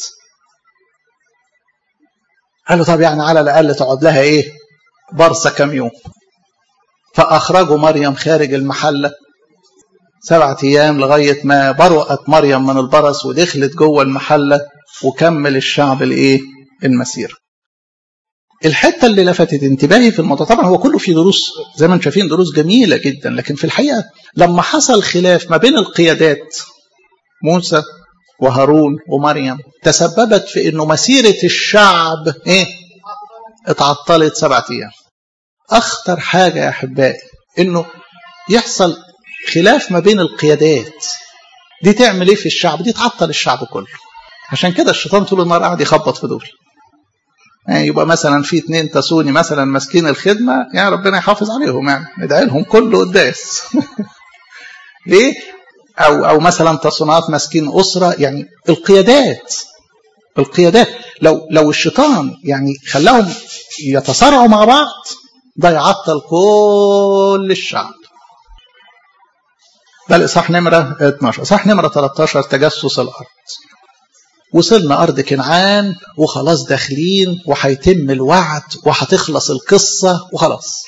قال له طب يعني على الأقل تقعد لها إيه برصة كام يوم فأخرجوا مريم خارج المحلة سبعة أيام لغاية ما برأت مريم من البرص ودخلت جوه المحلة وكمل الشعب الإيه المسيرة الحتة اللي لفتت انتباهي في الموضوع طبعا هو كله فيه دروس زي ما انتم شايفين دروس جميلة جدا لكن في الحقيقة لما حصل خلاف ما بين القيادات موسى وهارون ومريم تسببت في انه مسيرة الشعب ايه اتعطلت سبعة ايام اخطر حاجة يا احبائي انه يحصل خلاف ما بين القيادات دي تعمل ايه في الشعب دي تعطل الشعب كله عشان كده الشيطان طول النهار قاعد يخبط في دول يعني يبقى مثلا في اتنين تسوني مثلا ماسكين الخدمة يعني ربنا يحافظ عليهم يعني ندعي لهم كله قداس ليه او او مثلا تصنيعات ماسكين اسره يعني القيادات القيادات لو لو الشيطان يعني خلاهم يتصارعوا مع بعض ده يعطل كل الشعب ده الاصحاح نمره 12 اصحاح نمره 13 تجسس الارض وصلنا ارض كنعان وخلاص داخلين وهيتم الوعد وهتخلص القصه وخلاص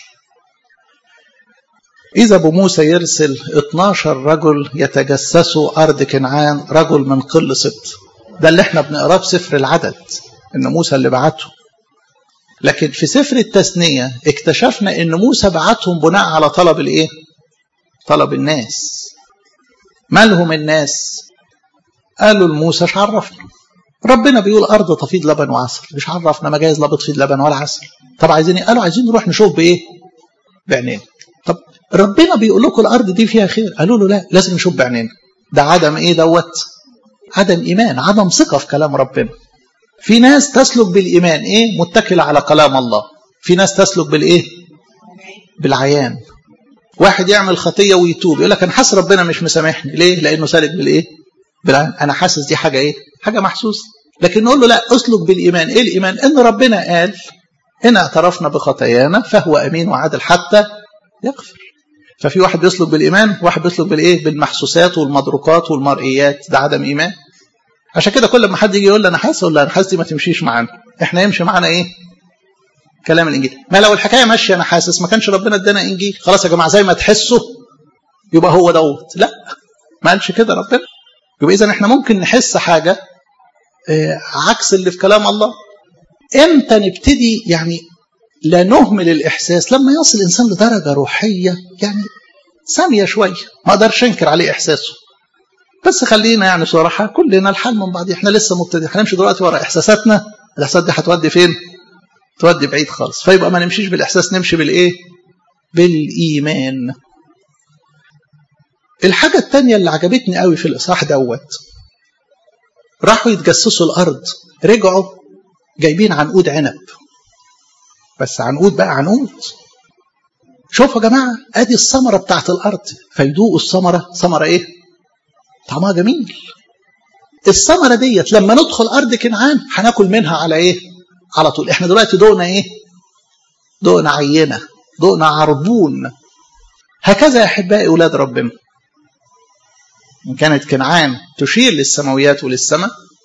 إذا بموسى يرسل 12 رجل يتجسسوا أرض كنعان رجل من كل سبط ده اللي احنا بنقراه في سفر العدد إن موسى اللي بعته لكن في سفر التثنية اكتشفنا إن موسى بعتهم بناء على طلب الإيه؟ طلب الناس مالهم الناس؟ قالوا لموسى مش عرفنا ربنا بيقول أرض تفيض لبن وعسل مش عرفنا ما جايز لا بتفيض لبن ولا عسل طب عايزين ايه؟ قالوا عايزين نروح نشوف بإيه؟ بعينينا طب ربنا بيقول لكم الارض دي فيها خير قالوا له لا لازم نشوف بعينينا ده عدم ايه دوت عدم ايمان عدم ثقه في كلام ربنا في ناس تسلك بالايمان ايه متكله على كلام الله في ناس تسلك بالايه بالعيان واحد يعمل خطيه ويتوب يقول لك انا حاسس ربنا مش مسامحني ليه لانه سالك بالايه بالعيان انا حاسس دي حاجه ايه حاجه محسوس لكن نقول له لا اسلك بالايمان ايه الايمان ان ربنا قال ان اعترفنا بخطايانا فهو امين وعادل حتى يغفر ففي واحد بيسلك بالايمان واحد بيسلك بالايه بالمحسوسات والمدركات والمرئيات ده عدم ايمان عشان كده كل ما حد يجي يقول لي انا حاسس اقول له انا حاسس دي ما تمشيش معانا احنا يمشي معانا ايه كلام الانجيل ما لو الحكايه ماشيه انا حاسس ما كانش ربنا ادانا انجيل خلاص يا جماعه زي ما تحسوا يبقى هو دوت لا ما قالش كده ربنا يبقى اذا احنا ممكن نحس حاجه اه عكس اللي في كلام الله امتى نبتدي يعني لا نهمل الإحساس لما يصل الإنسان لدرجة روحية يعني سامية شوية ما أقدرش أنكر عليه إحساسه بس خلينا يعني صراحة كلنا الحال من بعض احنا لسه مبتدئين هنمشي دلوقتي ورا إحساساتنا الإحساسات دي هتودي فين؟ تودي بعيد خالص فيبقى ما نمشيش بالإحساس نمشي بالإيه؟ بالإيمان الحاجة التانية اللي عجبتني قوي في الإصحاح دوت راحوا يتجسسوا الأرض رجعوا جايبين عنقود عنب بس عنقود بقى عنقود شوفوا يا جماعة ادي الثمرة بتاعت الارض فيدوقوا الثمرة ثمرة ايه طعمها جميل الثمرة ديت لما ندخل ارض كنعان هناكل منها على ايه على طول احنا دلوقتي دوقنا ايه دوقنا عينة دوقنا عربون هكذا يا احبائي اولاد ربنا ان كانت كنعان تشير للسماويات وللسماء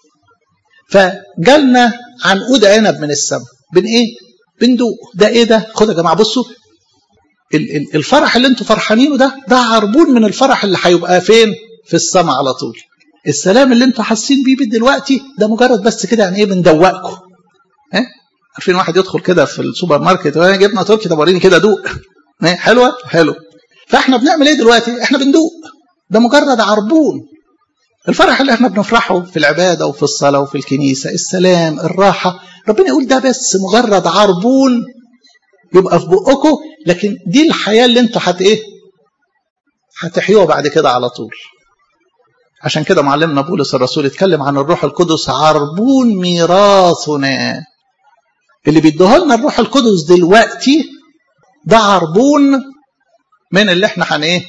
فجالنا عنقود عنب من السماء بن ايه بندوق ده ايه ده خد يا جماعه بصوا الفرح اللي انتوا فرحانينه ده ده عربون من الفرح اللي هيبقى فين في السماء على طول السلام اللي انتوا حاسين بيه دلوقتي ده مجرد بس كده يعني ايه بندوقكم ها عارفين واحد يدخل كده في السوبر ماركت جبنه تركي طب وريني كده دوق حلوه حلو فاحنا بنعمل ايه دلوقتي احنا بندوق ده مجرد عربون الفرح اللي احنا بنفرحه في العباده وفي الصلاه وفي الكنيسه السلام الراحه ربنا يقول ده بس مجرد عربون يبقى في بقكم لكن دي الحياه اللي انتوا هت ايه هتحيوها بعد كده على طول عشان كده معلمنا بولس الرسول اتكلم عن الروح القدس عربون ميراثنا اللي بيديه لنا الروح القدس دلوقتي ده عربون من اللي احنا هن ايه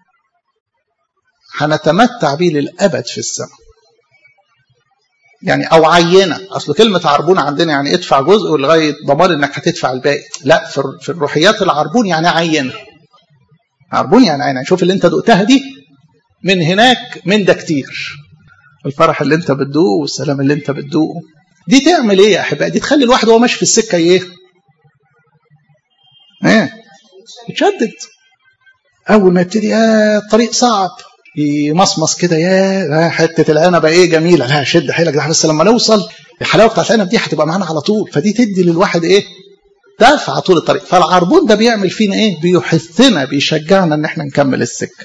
هنتمتع بيه للابد في السماء يعني او عينه اصل كلمه عربون عندنا يعني ادفع جزء ولغايه ضمان انك هتدفع الباقي لا في الروحيات العربون يعني عينه عربون يعني عينه شوف اللي انت دقتها دي من هناك من ده كتير الفرح اللي انت بتدوقه والسلام اللي انت بتدوقه دي تعمل ايه يا احبائي دي تخلي الواحد وهو ماشي في السكه ايه ايه يتشدد اول ما يبتدي آه الطريق صعب يمصمص كده يا حته العنبه ايه جميله لا شد حيلك ده بس لما نوصل الحلاوه بتاعت العنب دي هتبقى معانا على طول فدي تدي للواحد ايه دافع طول الطريق فالعربون ده بيعمل فينا ايه بيحثنا بيشجعنا ان احنا نكمل السكه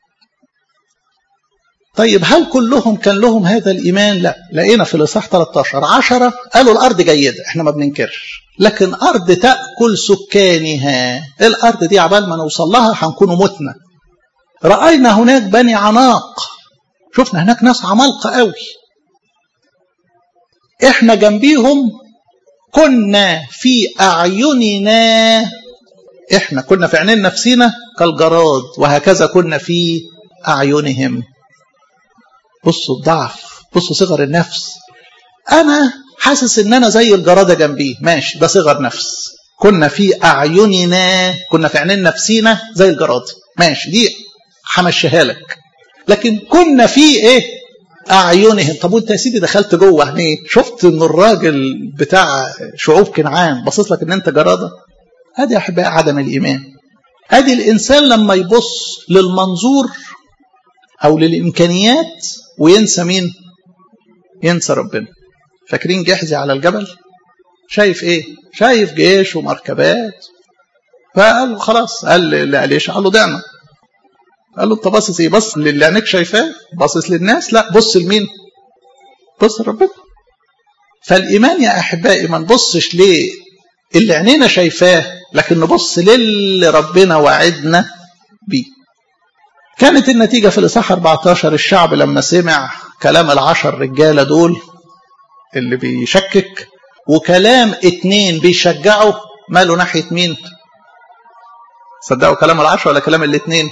طيب هل كلهم كان لهم هذا الإيمان؟ لا لقينا في الإصحاح 13 10 قالوا الأرض جيدة احنا ما بننكرش لكن أرض تأكل سكانها الأرض دي عبال ما نوصل لها هنكونوا متنا رأينا هناك بني عناق شفنا هناك ناس عمالقة قوي احنا جنبيهم كنا في أعيننا احنا كنا في عينين نفسنا كالجراد وهكذا كنا في أعينهم بصوا الضعف بصوا صغر النفس انا حاسس ان انا زي الجراده جنبيه ماشي ده صغر نفس كنا في اعيننا كنا في عينين نفسينا زي الجراده ماشي دي همشيها لك لكن كنا في ايه اعينهم طب وانت يا سيدي دخلت جوه هنيه شفت ان الراجل بتاع شعوب كنعان باصص لك ان انت جراده ادي يا احبائي عدم الايمان ادي الانسان لما يبص للمنظور او للامكانيات وينسى مين ينسى ربنا فاكرين جحزي على الجبل شايف ايه شايف جيش ومركبات فقال خلاص قال لعليش قال له ضعنا قال له انت باصص ايه بص للي عينيك شايفاه باصص للناس لا بص لمين بص لربنا فالايمان يا احبائي ما نبصش ليه اللي عينينا شايفاه لكن نبص للي ربنا وعدنا بيه كانت النتيجة في الإصحاح 14 الشعب لما سمع كلام العشر رجالة دول اللي بيشكك وكلام اتنين بيشجعوا ماله ناحية مين صدقوا كلام العشر ولا كلام الاتنين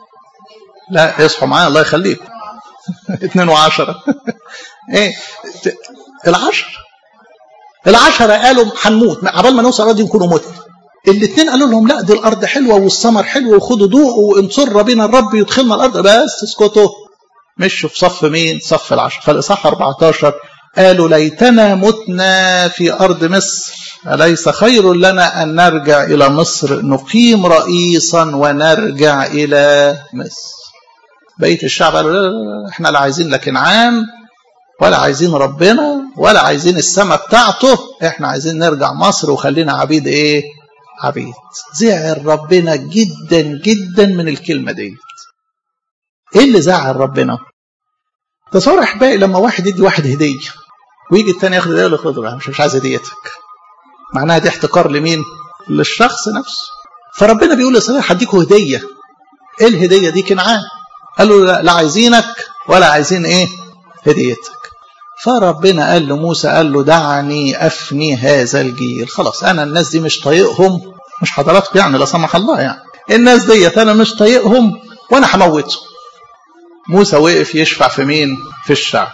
لا اصحوا معايا الله يخليك اتنين وعشرة ايه العشر العشرة قالوا هنموت عبال ما نوصل الارض نكونوا متنا الاثنين قالوا لهم لا دي الارض حلوه والثمر حلو وخدوا دوقوا وانصر بنا الرب يدخلنا الارض بس اسكتوا مشوا في صف مين؟ صف العشر فالاصحاح 14 قالوا ليتنا متنا في ارض مصر اليس خير لنا ان نرجع الى مصر نقيم رئيسا ونرجع الى مصر بقيه الشعب قالوا لا, لا, لا احنا لا عايزين لا كنعان ولا عايزين ربنا ولا عايزين السماء بتاعته احنا عايزين نرجع مصر وخلينا عبيد ايه عبيد زعل ربنا جدا جدا من الكلمة دي ايه اللي زعل ربنا تصور احبائي لما واحد يدي واحد هدية ويجي التاني ياخد هدية يقول له مش, مش عايز هديتك معناها دي احتقار لمين للشخص نفسه فربنا بيقول لصالح هديكوا هدية ايه الهدية دي كنعان قال له لا, لا عايزينك ولا عايزين ايه هديتك فربنا قال لموسى قال له دعني أفني هذا الجيل خلاص أنا الناس دي مش طايقهم مش حضراتكم يعني لا سمح الله يعني الناس ديت أنا مش طايقهم وأنا هموتهم موسى وقف يشفع في مين في الشعب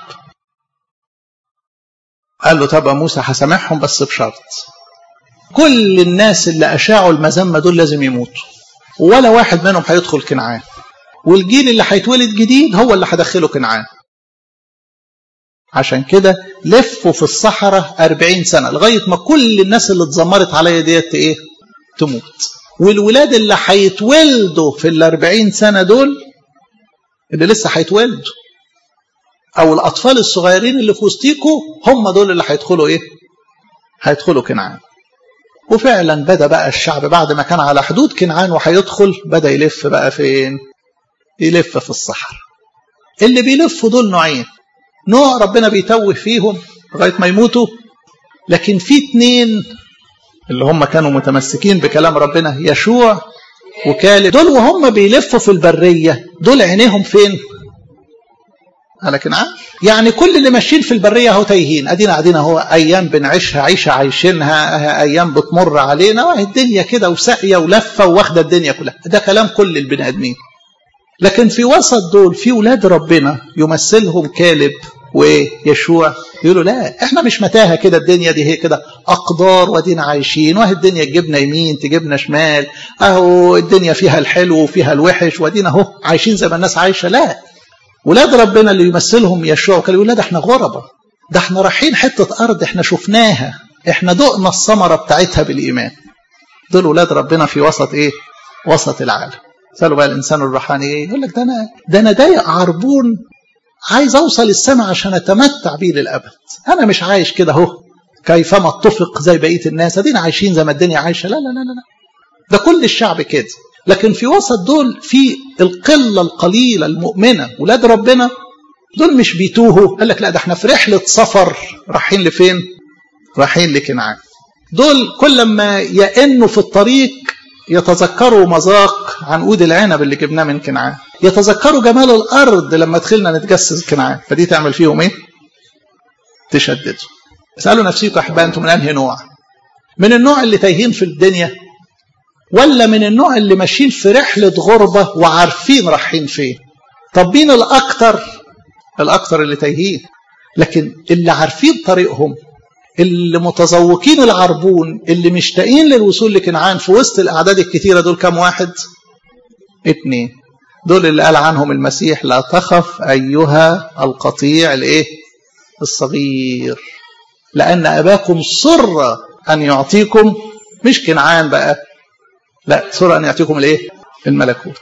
قال له طب موسى هسامحهم بس بشرط كل الناس اللي أشاعوا المذمة دول لازم يموتوا ولا واحد منهم هيدخل كنعان والجيل اللي هيتولد جديد هو اللي هدخله كنعان عشان كده لفوا في الصحراء أربعين سنة لغاية ما كل الناس اللي اتذمرت عليا ديت ايه تموت والولاد اللي هيتولدوا في الأربعين سنة دول اللي لسه هيتولدوا أو الأطفال الصغيرين اللي في وسطيكوا هم دول اللي هيدخلوا ايه هيدخلوا كنعان وفعلا بدا بقى الشعب بعد ما كان على حدود كنعان وهيدخل بدا يلف بقى فين يلف في الصحراء اللي بيلفوا دول نوعين نوع ربنا بيتوه فيهم لغايه ما يموتوا لكن في اتنين اللي هم كانوا متمسكين بكلام ربنا يشوع وكالب دول وهم بيلفوا في البريه دول عينيهم فين على كنعان يعني كل اللي ماشيين في البريه اهو تايهين ادينا قاعدين اهو ايام بنعيشها عيشه عايشينها ايام بتمر علينا وهي الدنيا كده وساقيه ولفه واخده الدنيا كلها ده كلام كل البني ادمين لكن في وسط دول في ولاد ربنا يمثلهم كالب ويشوع يقولوا لا احنا مش متاهه كده الدنيا دي هي كده اقدار ودينا عايشين وهي الدنيا تجيبنا يمين تجيبنا شمال اهو الدنيا فيها الحلو وفيها الوحش ودينا اهو عايشين زي ما الناس عايشه لا ولاد ربنا اللي يمثلهم يشوع كانوا يقولوا لا ده احنا غربة ده احنا رايحين حتة أرض احنا شفناها احنا دقنا الثمرة بتاعتها بالإيمان دول ولاد ربنا في وسط ايه وسط العالم سألوا بقى الإنسان الروحاني ايه يقول لك ده أنا ده أنا ضايق عربون عايز أوصل السماء عشان أتمتع بيه للأبد أنا مش عايش كده أهو كيفما اتفق زي بقية الناس ادينا عايشين زي ما الدنيا عايشة لا لا لا لا ده كل الشعب كده لكن في وسط دول في القلة القليلة المؤمنة ولاد ربنا دول مش بيتوهوا قال لك لا ده احنا في رحلة سفر رايحين لفين رايحين لكنعان دول كل ما يئنوا في الطريق يتذكروا مذاق عنقود العنب اللي جبناه من كنعان يتذكروا جمال الأرض لما دخلنا نتجسس كنعان فدي تعمل فيهم ايه تشددوا اسألوا نفسيكم يا أحبائي أنتم من أنهي نوع من النوع اللي تايهين في الدنيا ولا من النوع اللي ماشيين في رحلة غربة وعارفين رايحين فين طب مين الأكتر الأكتر اللي تايهين لكن اللي عارفين طريقهم اللي متذوقين العربون اللي مشتاقين للوصول لكنعان في وسط الأعداد الكثيرة دول كام واحد اتنين دول اللي قال عنهم المسيح لا تخف أيها القطيع الايه الصغير لأن أباكم سر أن يعطيكم مش كنعان بقى لا سورة أن يعطيكم الايه الملكوت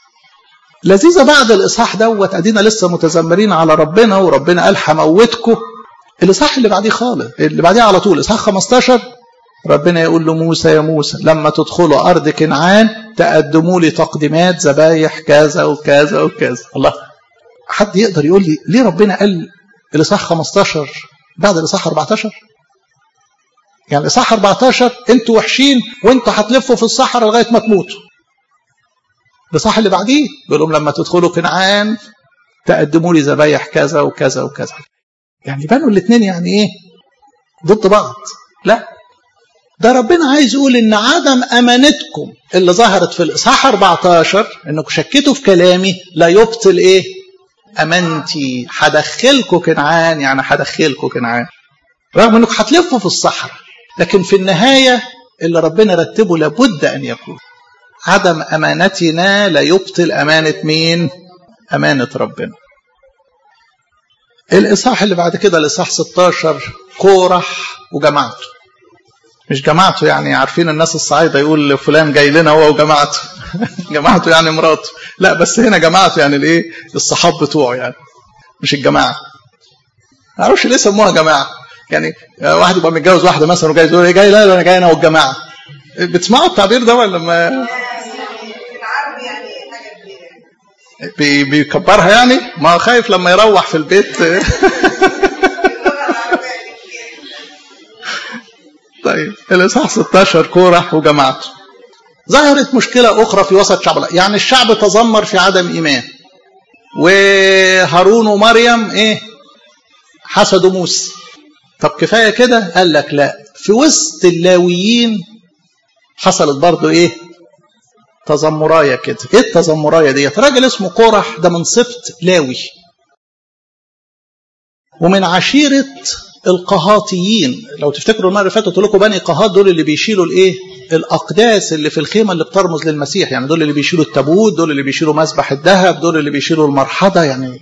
لذيذة بعد الإصحاح دوت أدينا لسه متذمرين على ربنا وربنا قال هموتكم الإصحاح اللي بعديه خالص اللي بعديه على طول إصحاح 15 ربنا يقول له موسى يا موسى لما تدخلوا أرض كنعان تقدموا لي تقديمات ذبايح كذا وكذا وكذا الله حد يقدر يقول لي ليه ربنا قال الإصحاح 15 بعد الإصحاح 14 يعني الإصحاح 14 انتوا وحشين وانتوا هتلفوا في الصحراء لغايه ما تموتوا. الإصحاح اللي بعديه بيقول لهم لما تدخلوا كنعان تقدموا لي ذبايح كذا وكذا وكذا. يعني بانوا الاثنين يعني ايه؟ ضد بعض. لا ده ربنا عايز يقول ان عدم امانتكم اللي ظهرت في الاصحاح 14 انكم شكيتوا في كلامي لا يبطل ايه؟ امانتي هدخلكم كنعان يعني هدخلكم كنعان. رغم انكم هتلفوا في الصحراء لكن في النهاية اللي ربنا رتبه لابد أن يكون عدم أمانتنا لا يبطل أمانة مين أمانة ربنا الإصحاح اللي بعد كده الإصحاح 16 كورح وجماعته مش جماعته يعني عارفين الناس الصعايدة يقول فلان جاي لنا هو وجماعته جماعته يعني مراته لا بس هنا جماعته يعني الايه الصحاب بتوعه يعني مش الجماعة ما اعرفش ليه سموها جماعة يعني واحد يبقى متجوز واحده مثلا وجاي يقول جاي لا انا جاي انا والجماعه بتسمعوا التعبير ده ولا ما بي بيكبرها يعني ما خايف لما يروح في البيت طيب الاصحاح 16 كورح وجماعته ظهرت مشكله اخرى في وسط شعب يعني الشعب تذمر في عدم ايمان وهارون ومريم ايه حسدوا موسى طب كفايه كده قال لك لا في وسط اللاويين حصلت برضو ايه تذمرايه كده ايه التذمرايه ديت راجل اسمه قرح ده من سبط لاوي ومن عشيره القهاطيين لو تفتكروا المره اللي فاتت قلت لكم بني قهات دول اللي بيشيلوا الايه الاقداس اللي في الخيمه اللي بترمز للمسيح يعني دول اللي بيشيلوا التابوت دول اللي بيشيلوا مسبح الذهب دول اللي بيشيلوا المرحضه يعني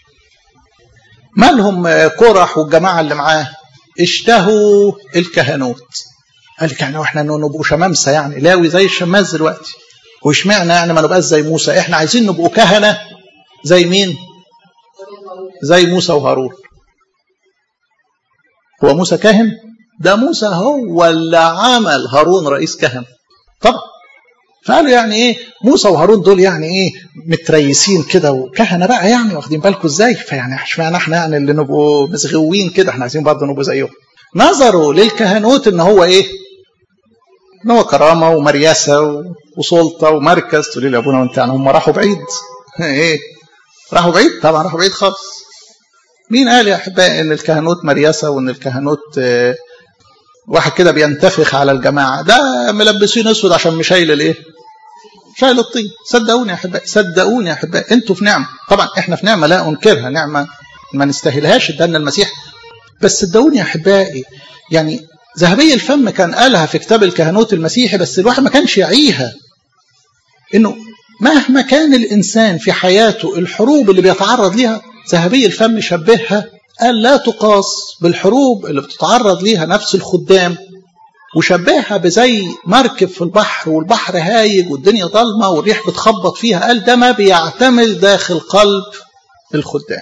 مالهم قرح والجماعه اللي معاه اشتهوا الكهنوت قال لك يعني واحنا نبقوا شمامسه يعني لاوي زي الشماس دلوقتي واشمعنى يعني ما نبقاش زي موسى احنا عايزين نبقوا كهنه زي مين زي موسى وهارون هو موسى كاهن ده موسى هو اللي عمل هارون رئيس كهنة طبعا فقالوا يعني ايه موسى وهارون دول يعني ايه متريسين كده وكهنه بقى يعني واخدين بالكم ازاي فيعني اشمعنى احنا يعني اللي نبقوا مزغوين كده احنا عايزين برضه نبقوا زيهم نظروا للكهنوت ان هو ايه ان هو كرامه ومرياسه وسلطه ومركز تقول لي يا ابونا وانت يعني هم راحوا بعيد ايه راحوا بعيد طبعا راحوا بعيد خالص مين قال يا احبائي ان الكهنوت مرياسه وان الكهنوت اه واحد كده بينتفخ على الجماعه ده ملبسين اسود عشان مش شايل الايه شايل الطين صدقوني يا احبائي صدقوني يا احبائي انتوا في نعمه طبعا احنا في نعمه لا انكرها نعمه ما نستاهلهاش ادانا المسيح بس صدقوني يا احبائي يعني ذهبي الفم كان قالها في كتاب الكهنوت المسيحي بس الواحد ما كانش يعيها انه مهما كان الانسان في حياته الحروب اللي بيتعرض ليها ذهبي الفم شبهها قال لا تقاس بالحروب اللي بتتعرض ليها نفس الخدام وشبهها بزي مركب في البحر والبحر هايج والدنيا ضلمه والريح بتخبط فيها قال ده ما بيعتمل داخل قلب الخدام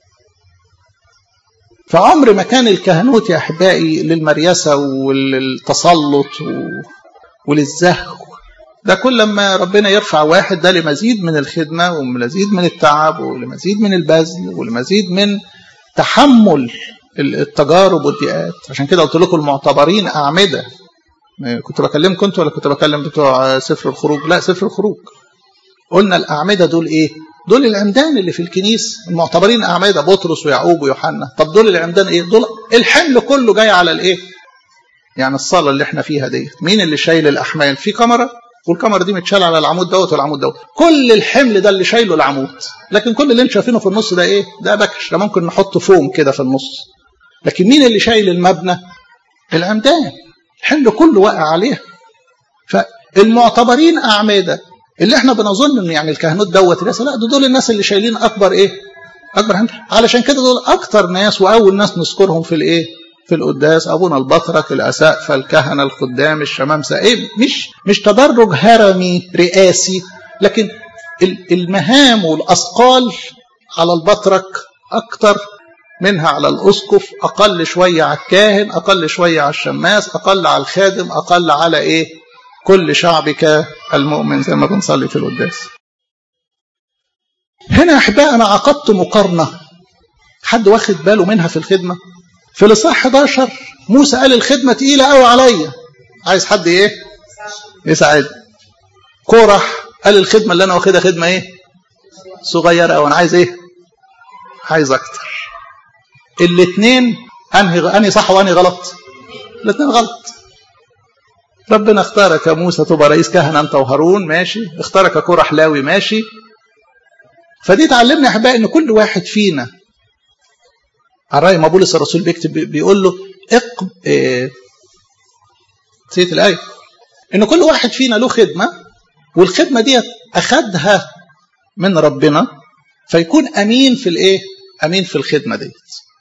فعمر ما كان الكهنوت يا احبائي للمريسه وللتسلط وللزهو ده كل ما ربنا يرفع واحد ده لمزيد من الخدمه ولمزيد من التعب ولمزيد من البذل ولمزيد من تحمل التجارب والضيقات عشان كده قلت لكم المعتبرين اعمده كنت بكلمكم كنت ولا كنت بكلم بتوع سفر الخروج لا سفر الخروج قلنا الاعمده دول ايه دول العمدان اللي في الكنيسه المعتبرين اعمده بطرس ويعقوب ويوحنا طب دول العمدان ايه دول الحمل كله جاي على الايه يعني الصاله اللي احنا فيها دي مين اللي شايل الاحمال في كاميرا والكاميرا دي متشال على العمود دوت والعمود دوت كل الحمل ده اللي شايله العمود لكن كل اللي انتم شايفينه في النص ده ايه ده بكش ده ممكن نحط فوم كده في النص لكن مين اللي شايل المبنى العمدان الحمل كله واقع عليها فالمعتبرين اعمده اللي احنا بنظن ان يعني الكهنوت دوت لا ده دول الناس اللي شايلين اكبر ايه اكبر حمل علشان كده دول اكتر ناس واول ناس نذكرهم في الايه في القداس ابونا البطرك الاسقفه الكهنه الخدام الشمامسه ايه مش مش تدرج هرمي رئاسي لكن المهام والاثقال على البطرك اكتر منها على الاسقف اقل شويه على الكاهن اقل شويه على الشماس اقل على الخادم اقل على ايه كل شعبك المؤمن زي ما بنصلي في القداس هنا يا احبائي انا عقدت مقارنه حد واخد باله منها في الخدمه في الاصحاح 11 موسى قال الخدمه تقيله قوي عليا عايز حد ايه يساعد كورح قال الخدمه اللي انا واخدها خدمه ايه صغيره قوي انا عايز ايه عايز اكتر الاثنين انهي انهي صح وانهي غلط الاثنين غلط ربنا اختارك يا موسى تبقى رئيس كهنه انت وهارون ماشي اختارك يا كورح لاوي ماشي فدي تعلمنا يا احبائي ان كل واحد فينا على رأي ما بولس الرسول بيكتب بيقول له اقب إيه نسيت الآية إن كل واحد فينا له خدمة والخدمة دي أخدها من ربنا فيكون أمين في الإيه؟ أمين في الخدمة ديت.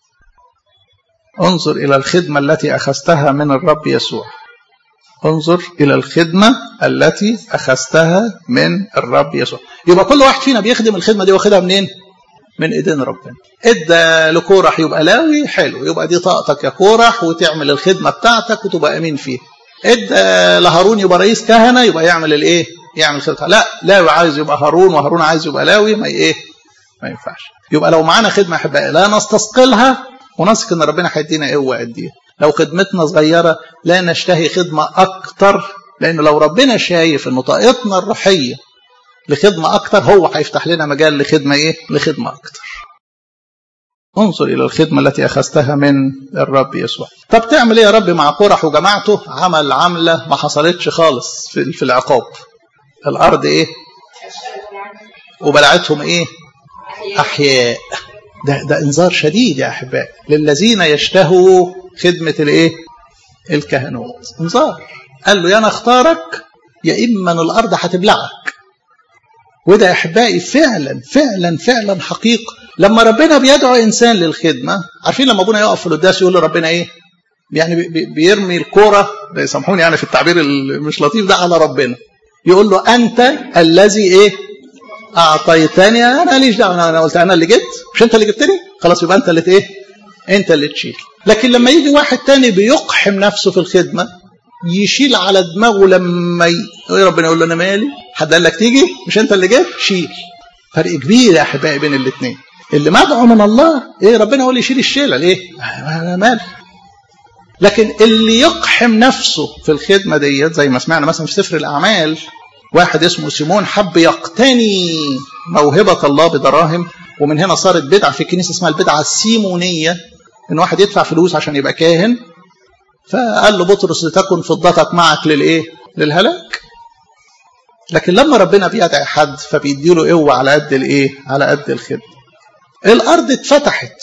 انظر إلى الخدمة التي أخذتها من الرب يسوع. انظر إلى الخدمة التي أخذتها من الرب يسوع. يبقى كل واحد فينا بيخدم الخدمة دي واخدها منين؟ من ايدين ربنا ادى لكورح يبقى لاوي حلو يبقى دي طاقتك يا كورح وتعمل الخدمه بتاعتك وتبقى امين فيها ادى لهارون يبقى رئيس كهنه يبقى يعمل الايه يعمل خدمه لا لاوي عايز يبقى هارون وهارون عايز يبقى لاوي ما ايه ما ينفعش يبقى لو معانا خدمه احبائي لا نستثقلها ونثق ان ربنا هيدينا قوه قد ايه لو خدمتنا صغيره لا نشتهي خدمه اكتر لانه لو ربنا شايف ان طاقتنا الروحيه لخدمة أكتر هو هيفتح لنا مجال لخدمة إيه؟ لخدمة أكتر. انظر إلى الخدمة التي أخذتها من الرب يسوع. طب تعمل إيه يا رب مع قرح وجماعته؟ عمل عملة ما حصلتش خالص في, في العقاب. الأرض إيه؟ وبلعتهم إيه؟ أحياء. ده ده إنذار شديد يا أحبائي للذين يشتهوا خدمة الإيه؟ الكهنوت. إنذار. قال له يا أنا أختارك يا إما أن الأرض هتبلعك. وده يا احبائي فعلا فعلا فعلا حقيقه لما ربنا بيدعو انسان للخدمه عارفين لما ابونا يقف في القداس يقول له ربنا ايه يعني بيرمي الكوره سامحوني يعني في التعبير المش لطيف ده على ربنا يقول له انت الذي ايه اعطيتني انا ماليش دعوه انا قلت انا اللي جبت مش انت اللي جبتني خلاص يبقى انت اللي ايه انت اللي تشيل لكن لما يجي واحد تاني بيقحم نفسه في الخدمه يشيل على دماغه لما ي... ربنا يقول له انا مالي حد قال لك تيجي مش انت اللي جيت شيل فرق كبير يا احبائي بين الاثنين اللي مدعو من الله ايه ربنا هو اللي يشيل الشيله ليه انا مالي لكن اللي يقحم نفسه في الخدمه ديت زي ما سمعنا مثلا في سفر الاعمال واحد اسمه سيمون حب يقتني موهبه الله بدراهم ومن هنا صارت بدعه في الكنيسه اسمها البدعه السيمونيه ان واحد يدفع فلوس عشان يبقى كاهن فقال له بطرس لتكن فضتك معك للايه للهلاك لكن لما ربنا بيدعي حد فبيديله قوه على قد الايه على قد الخدمه الارض اتفتحت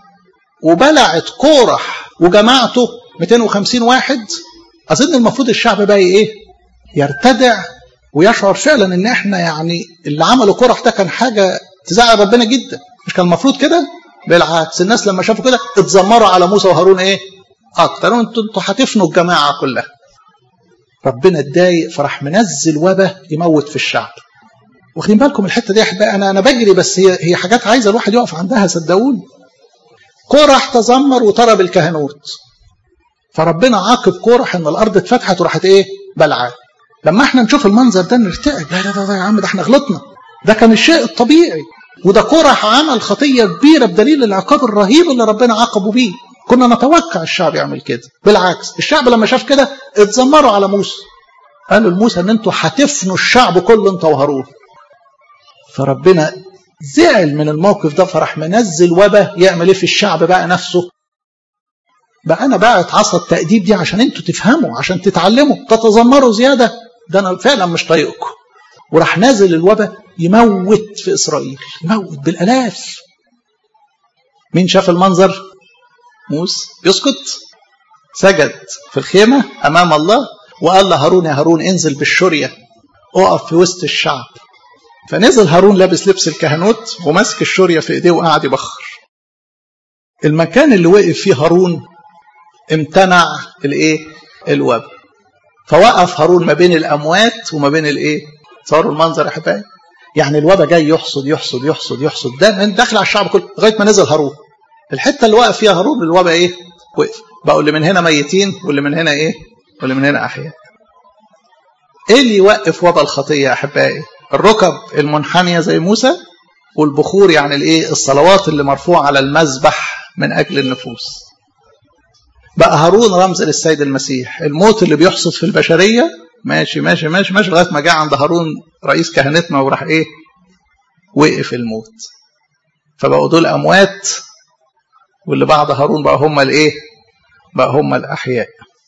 وبلعت كورح وجماعته 250 واحد اظن المفروض الشعب بقى ايه يرتدع ويشعر فعلا ان احنا يعني اللي عملوا كورح ده كان حاجه تزعل ربنا جدا مش كان المفروض كده بالعكس الناس لما شافوا كده اتذمروا على موسى وهارون ايه اكتر انتوا انتوا هتفنوا الجماعه كلها ربنا اتضايق فراح منزل وبا يموت في الشعب واخدين بالكم الحته دي بقى انا انا بجري بس هي هي حاجات عايزه الواحد يقف عندها صدقوني كورح تذمر وطرب الكهنوت فربنا عاقب كورح ان الارض اتفتحت وراحت ايه بلعاه لما احنا نشوف المنظر ده نرتعب لا لا لا يا عم ده احنا غلطنا ده كان الشيء الطبيعي وده كورح عمل خطيه كبيره بدليل العقاب الرهيب اللي ربنا عاقبه بيه كنا نتوقع الشعب يعمل كده بالعكس الشعب لما شاف كده اتذمروا على موسى قالوا لموسى ان انتوا هتفنوا الشعب كله انت وهارون فربنا زعل من الموقف ده فراح منزل وبا يعمل ايه في الشعب بقى نفسه بقى انا باعت عصا التأديب دي عشان انتوا تفهموا عشان تتعلموا تتذمروا زياده ده انا فعلا مش طايقكم وراح نازل الوبا يموت في اسرائيل يموت بالالاف مين شاف المنظر موسى يسكت سجد في الخيمه امام الله وقال لهارون يا هارون انزل بالشريه اقف في وسط الشعب فنزل هارون لابس لبس الكهنوت وماسك الشريه في ايديه وقعد يبخر المكان اللي وقف فيه هارون امتنع الايه الوبا فوقف هارون ما بين الاموات وما بين الايه صاروا المنظر يا حبايبي يعني الوبا جاي يحصد يحصد يحصد يحصد ده من داخل على الشعب كله لغايه ما نزل هارون الحته اللي وقف فيها هارون الوبا ايه وقف بقوا اللي من هنا ميتين واللي من هنا ايه واللي من هنا احياء ايه اللي يوقف وبا الخطيه يا احبائي الركب المنحنيه زي موسى والبخور يعني الايه الصلوات اللي مرفوعه على المذبح من اجل النفوس بقى هارون رمز للسيد المسيح الموت اللي بيحصد في البشريه ماشي ماشي ماشي ماشي لغايه ما جه عند هارون رئيس كهنتنا وراح ايه وقف الموت فبقوا دول اموات واللي بعد هارون بقى هم الايه بقى هم الاحياء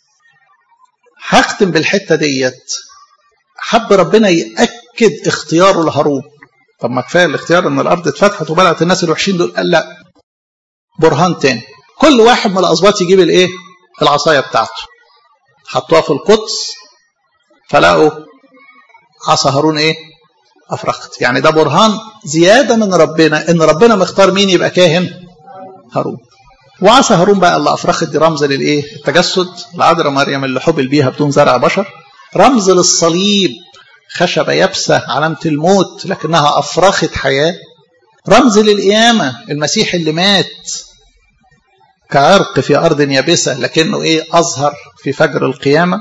هختم بالحته ديت حب ربنا ياكد اختياره لهارون طب ما كفايه الاختيار ان الارض اتفتحت وبلعت الناس الوحشين دول قال لا برهان تاني كل واحد من الاسباط يجيب الايه العصايه بتاعته حطوها في القدس فلقوا عصا هارون ايه افرخت يعني ده برهان زياده من ربنا ان ربنا مختار مين يبقى كاهن هارون وعصا هارون بقى اللي افرخت دي رمز للايه التجسد العذراء مريم اللي حبل بيها بدون زرع بشر رمز للصليب خشبة يابسة علامة الموت لكنها أفرخت حياة رمز للقيامة المسيح اللي مات كعرق في أرض يابسة لكنه إيه أظهر في فجر القيامة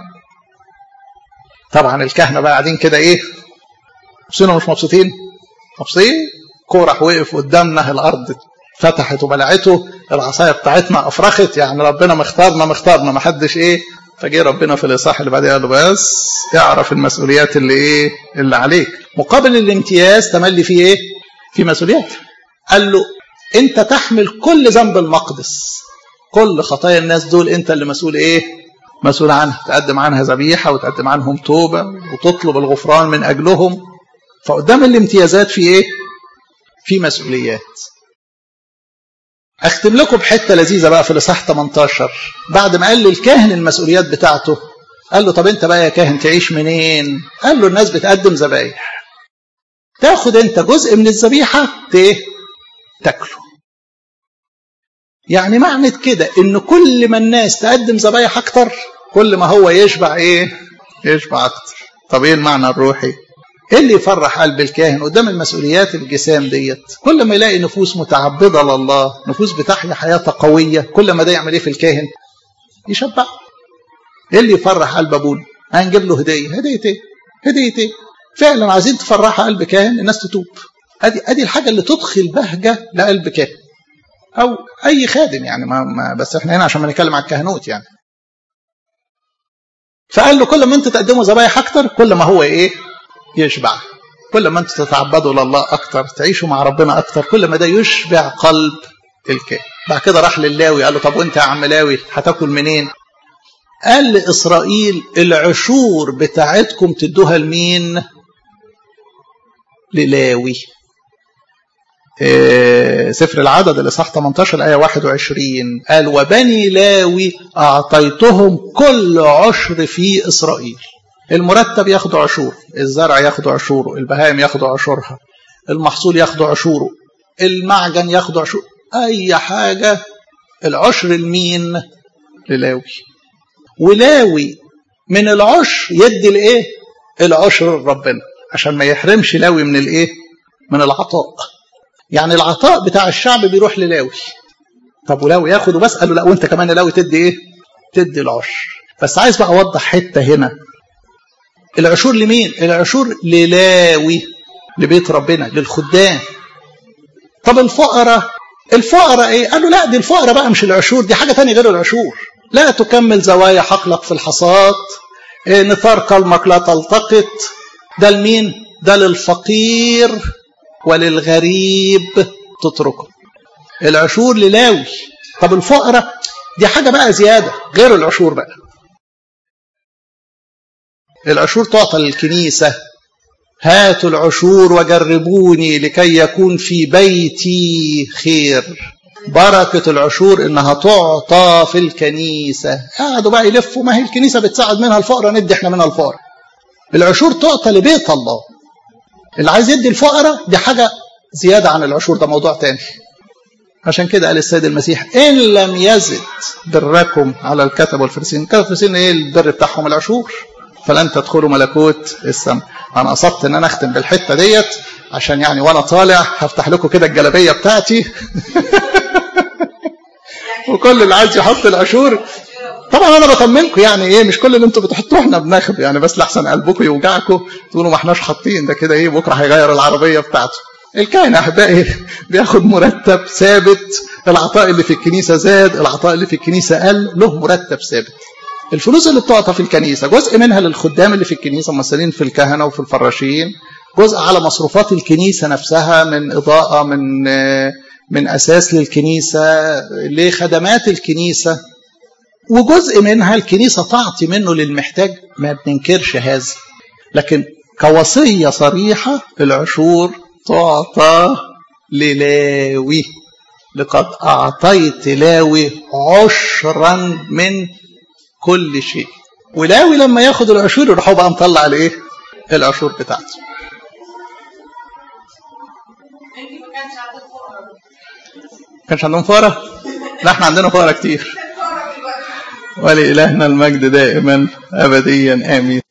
طبعا الكهنة بقى قاعدين كده إيه مبسوطين مش مبسوطين مبسوطين كورح وقف قدامنا الأرض فتحت وبلعته العصاية بتاعتنا أفرخت يعني ربنا مختارنا مختارنا ما حدش إيه فجه ربنا في الاصحاح اللي بعديه قال له بس اعرف المسؤوليات اللي ايه اللي عليك مقابل الامتياز تملي فيه ايه في مسؤوليات قال له انت تحمل كل ذنب المقدس كل خطايا الناس دول انت اللي مسؤول ايه مسؤول عنها تقدم عنها ذبيحه وتقدم عنهم توبه وتطلب الغفران من اجلهم فقدام الامتيازات في ايه في مسؤوليات اختم لكم بحته لذيذه بقى في الاصحاح 18 بعد ما قال للكاهن المسؤوليات بتاعته قال له طب انت بقى يا كاهن تعيش منين قال له الناس بتقدم ذبايح تاخد انت جزء من الذبيحه ايه تاكله يعني معنى كده ان كل ما الناس تقدم ذبايح اكتر كل ما هو يشبع ايه يشبع اكتر طب ايه المعنى الروحي ايه اللي يفرح قلب الكاهن قدام المسؤوليات الجسام ديت كل ما يلاقي نفوس متعبده لله نفوس بتحيا حياه قويه كل ما ده يعمل ايه في الكاهن يشبع ايه اللي يفرح قلب ابونا هنجيب له هديه هديه ايه هديه ايه فعلا عايزين تفرحوا قلب كاهن الناس تتوب ادي ادي الحاجه اللي تدخل بهجه لقلب كاهن او اي خادم يعني ما, ما بس احنا هنا عشان ما نتكلم على الكهنوت يعني فقال له كل ما انت تقدموا ذبايح اكتر كل ما هو ايه يشبع كل ما انتوا تتعبدوا لله اكتر تعيشوا مع ربنا اكتر كل ما ده يشبع قلب الكاهن بعد كده راح للاوي قال له طب وانت يا عم لاوي هتاكل منين قال لاسرائيل العشور بتاعتكم تدوها لمين للاوي إيه سفر العدد الاصحاح 18 ايه 21 قال وبني لاوي اعطيتهم كل عشر في اسرائيل المرتب ياخدوا عشور الزرع ياخدوا عشوره البهائم ياخدوا عشورها المحصول ياخدوا عشوره المعجن ياخدوا عشور اي حاجه العشر لمين للاوي ولاوي من العشر يدي الايه العشر لربنا عشان ما يحرمش لاوي من الايه من العطاء يعني العطاء بتاع الشعب بيروح للاوي طب ولاوي ياخد وبس قالوا لا وانت كمان لاوي تدي ايه تدي العشر بس عايز بقى اوضح حته هنا العشور لمين العشور للاوي لبيت ربنا للخدام طب الفقراء الفقراء ايه قالوا لا دي الفقراء بقى مش العشور دي حاجه ثانيه غير العشور لا تكمل زوايا حقلك في الحصاد إيه نثار كلمك لا تلتقط ده لمين ده للفقير وللغريب تتركه العشور للاوي طب الفقراء دي حاجة بقى زيادة غير العشور بقى العشور تعطى للكنيسة هاتوا العشور وجربوني لكي يكون في بيتي خير بركة العشور إنها تعطى في الكنيسة قعدوا بقى يلفوا ما هي الكنيسة بتساعد منها الفقراء ندي احنا منها الفقراء العشور تعطى لبيت الله اللي عايز يدي الفقراء دي حاجة زيادة عن العشور ده موضوع تاني عشان كده قال السيد المسيح إن لم يزد بركم على الكتب والفرسين الكتب والفرسين إيه البر بتاعهم العشور فلن تدخلوا ملكوت السماء أنا قصدت إن أنا أختم بالحتة ديت عشان يعني وأنا طالع هفتح لكم كده الجلابية بتاعتي وكل اللي عايز يحط العشور طبعا انا بطمنكم يعني ايه مش كل اللي انتوا بتحطوه احنا بناخد يعني بس لحسن قلبكم يوجعكم تقولوا ما احناش حاطين ده كده ايه بكره هيغير العربيه بتاعته الكاهن احبائي بياخد مرتب ثابت العطاء اللي في الكنيسه زاد العطاء اللي في الكنيسه قل له مرتب ثابت الفلوس اللي بتعطى في الكنيسه جزء منها للخدام اللي في الكنيسه ممثلين في الكهنه وفي الفراشين جزء على مصروفات الكنيسه نفسها من اضاءه من من اساس للكنيسه لخدمات الكنيسه وجزء منها الكنيسة تعطي منه للمحتاج ما بننكرش هذا لكن كوصية صريحة العشور تعطى للاوي لقد أعطيت لاوي عشرا من كل شيء ولاوي لما ياخد العشور يروحوا بقى مطلع الايه العشور بتاعته كانش عندهم فقراء لا احنا عندنا فقراء كتير ولإلهنا المجد دائما أبديا آمين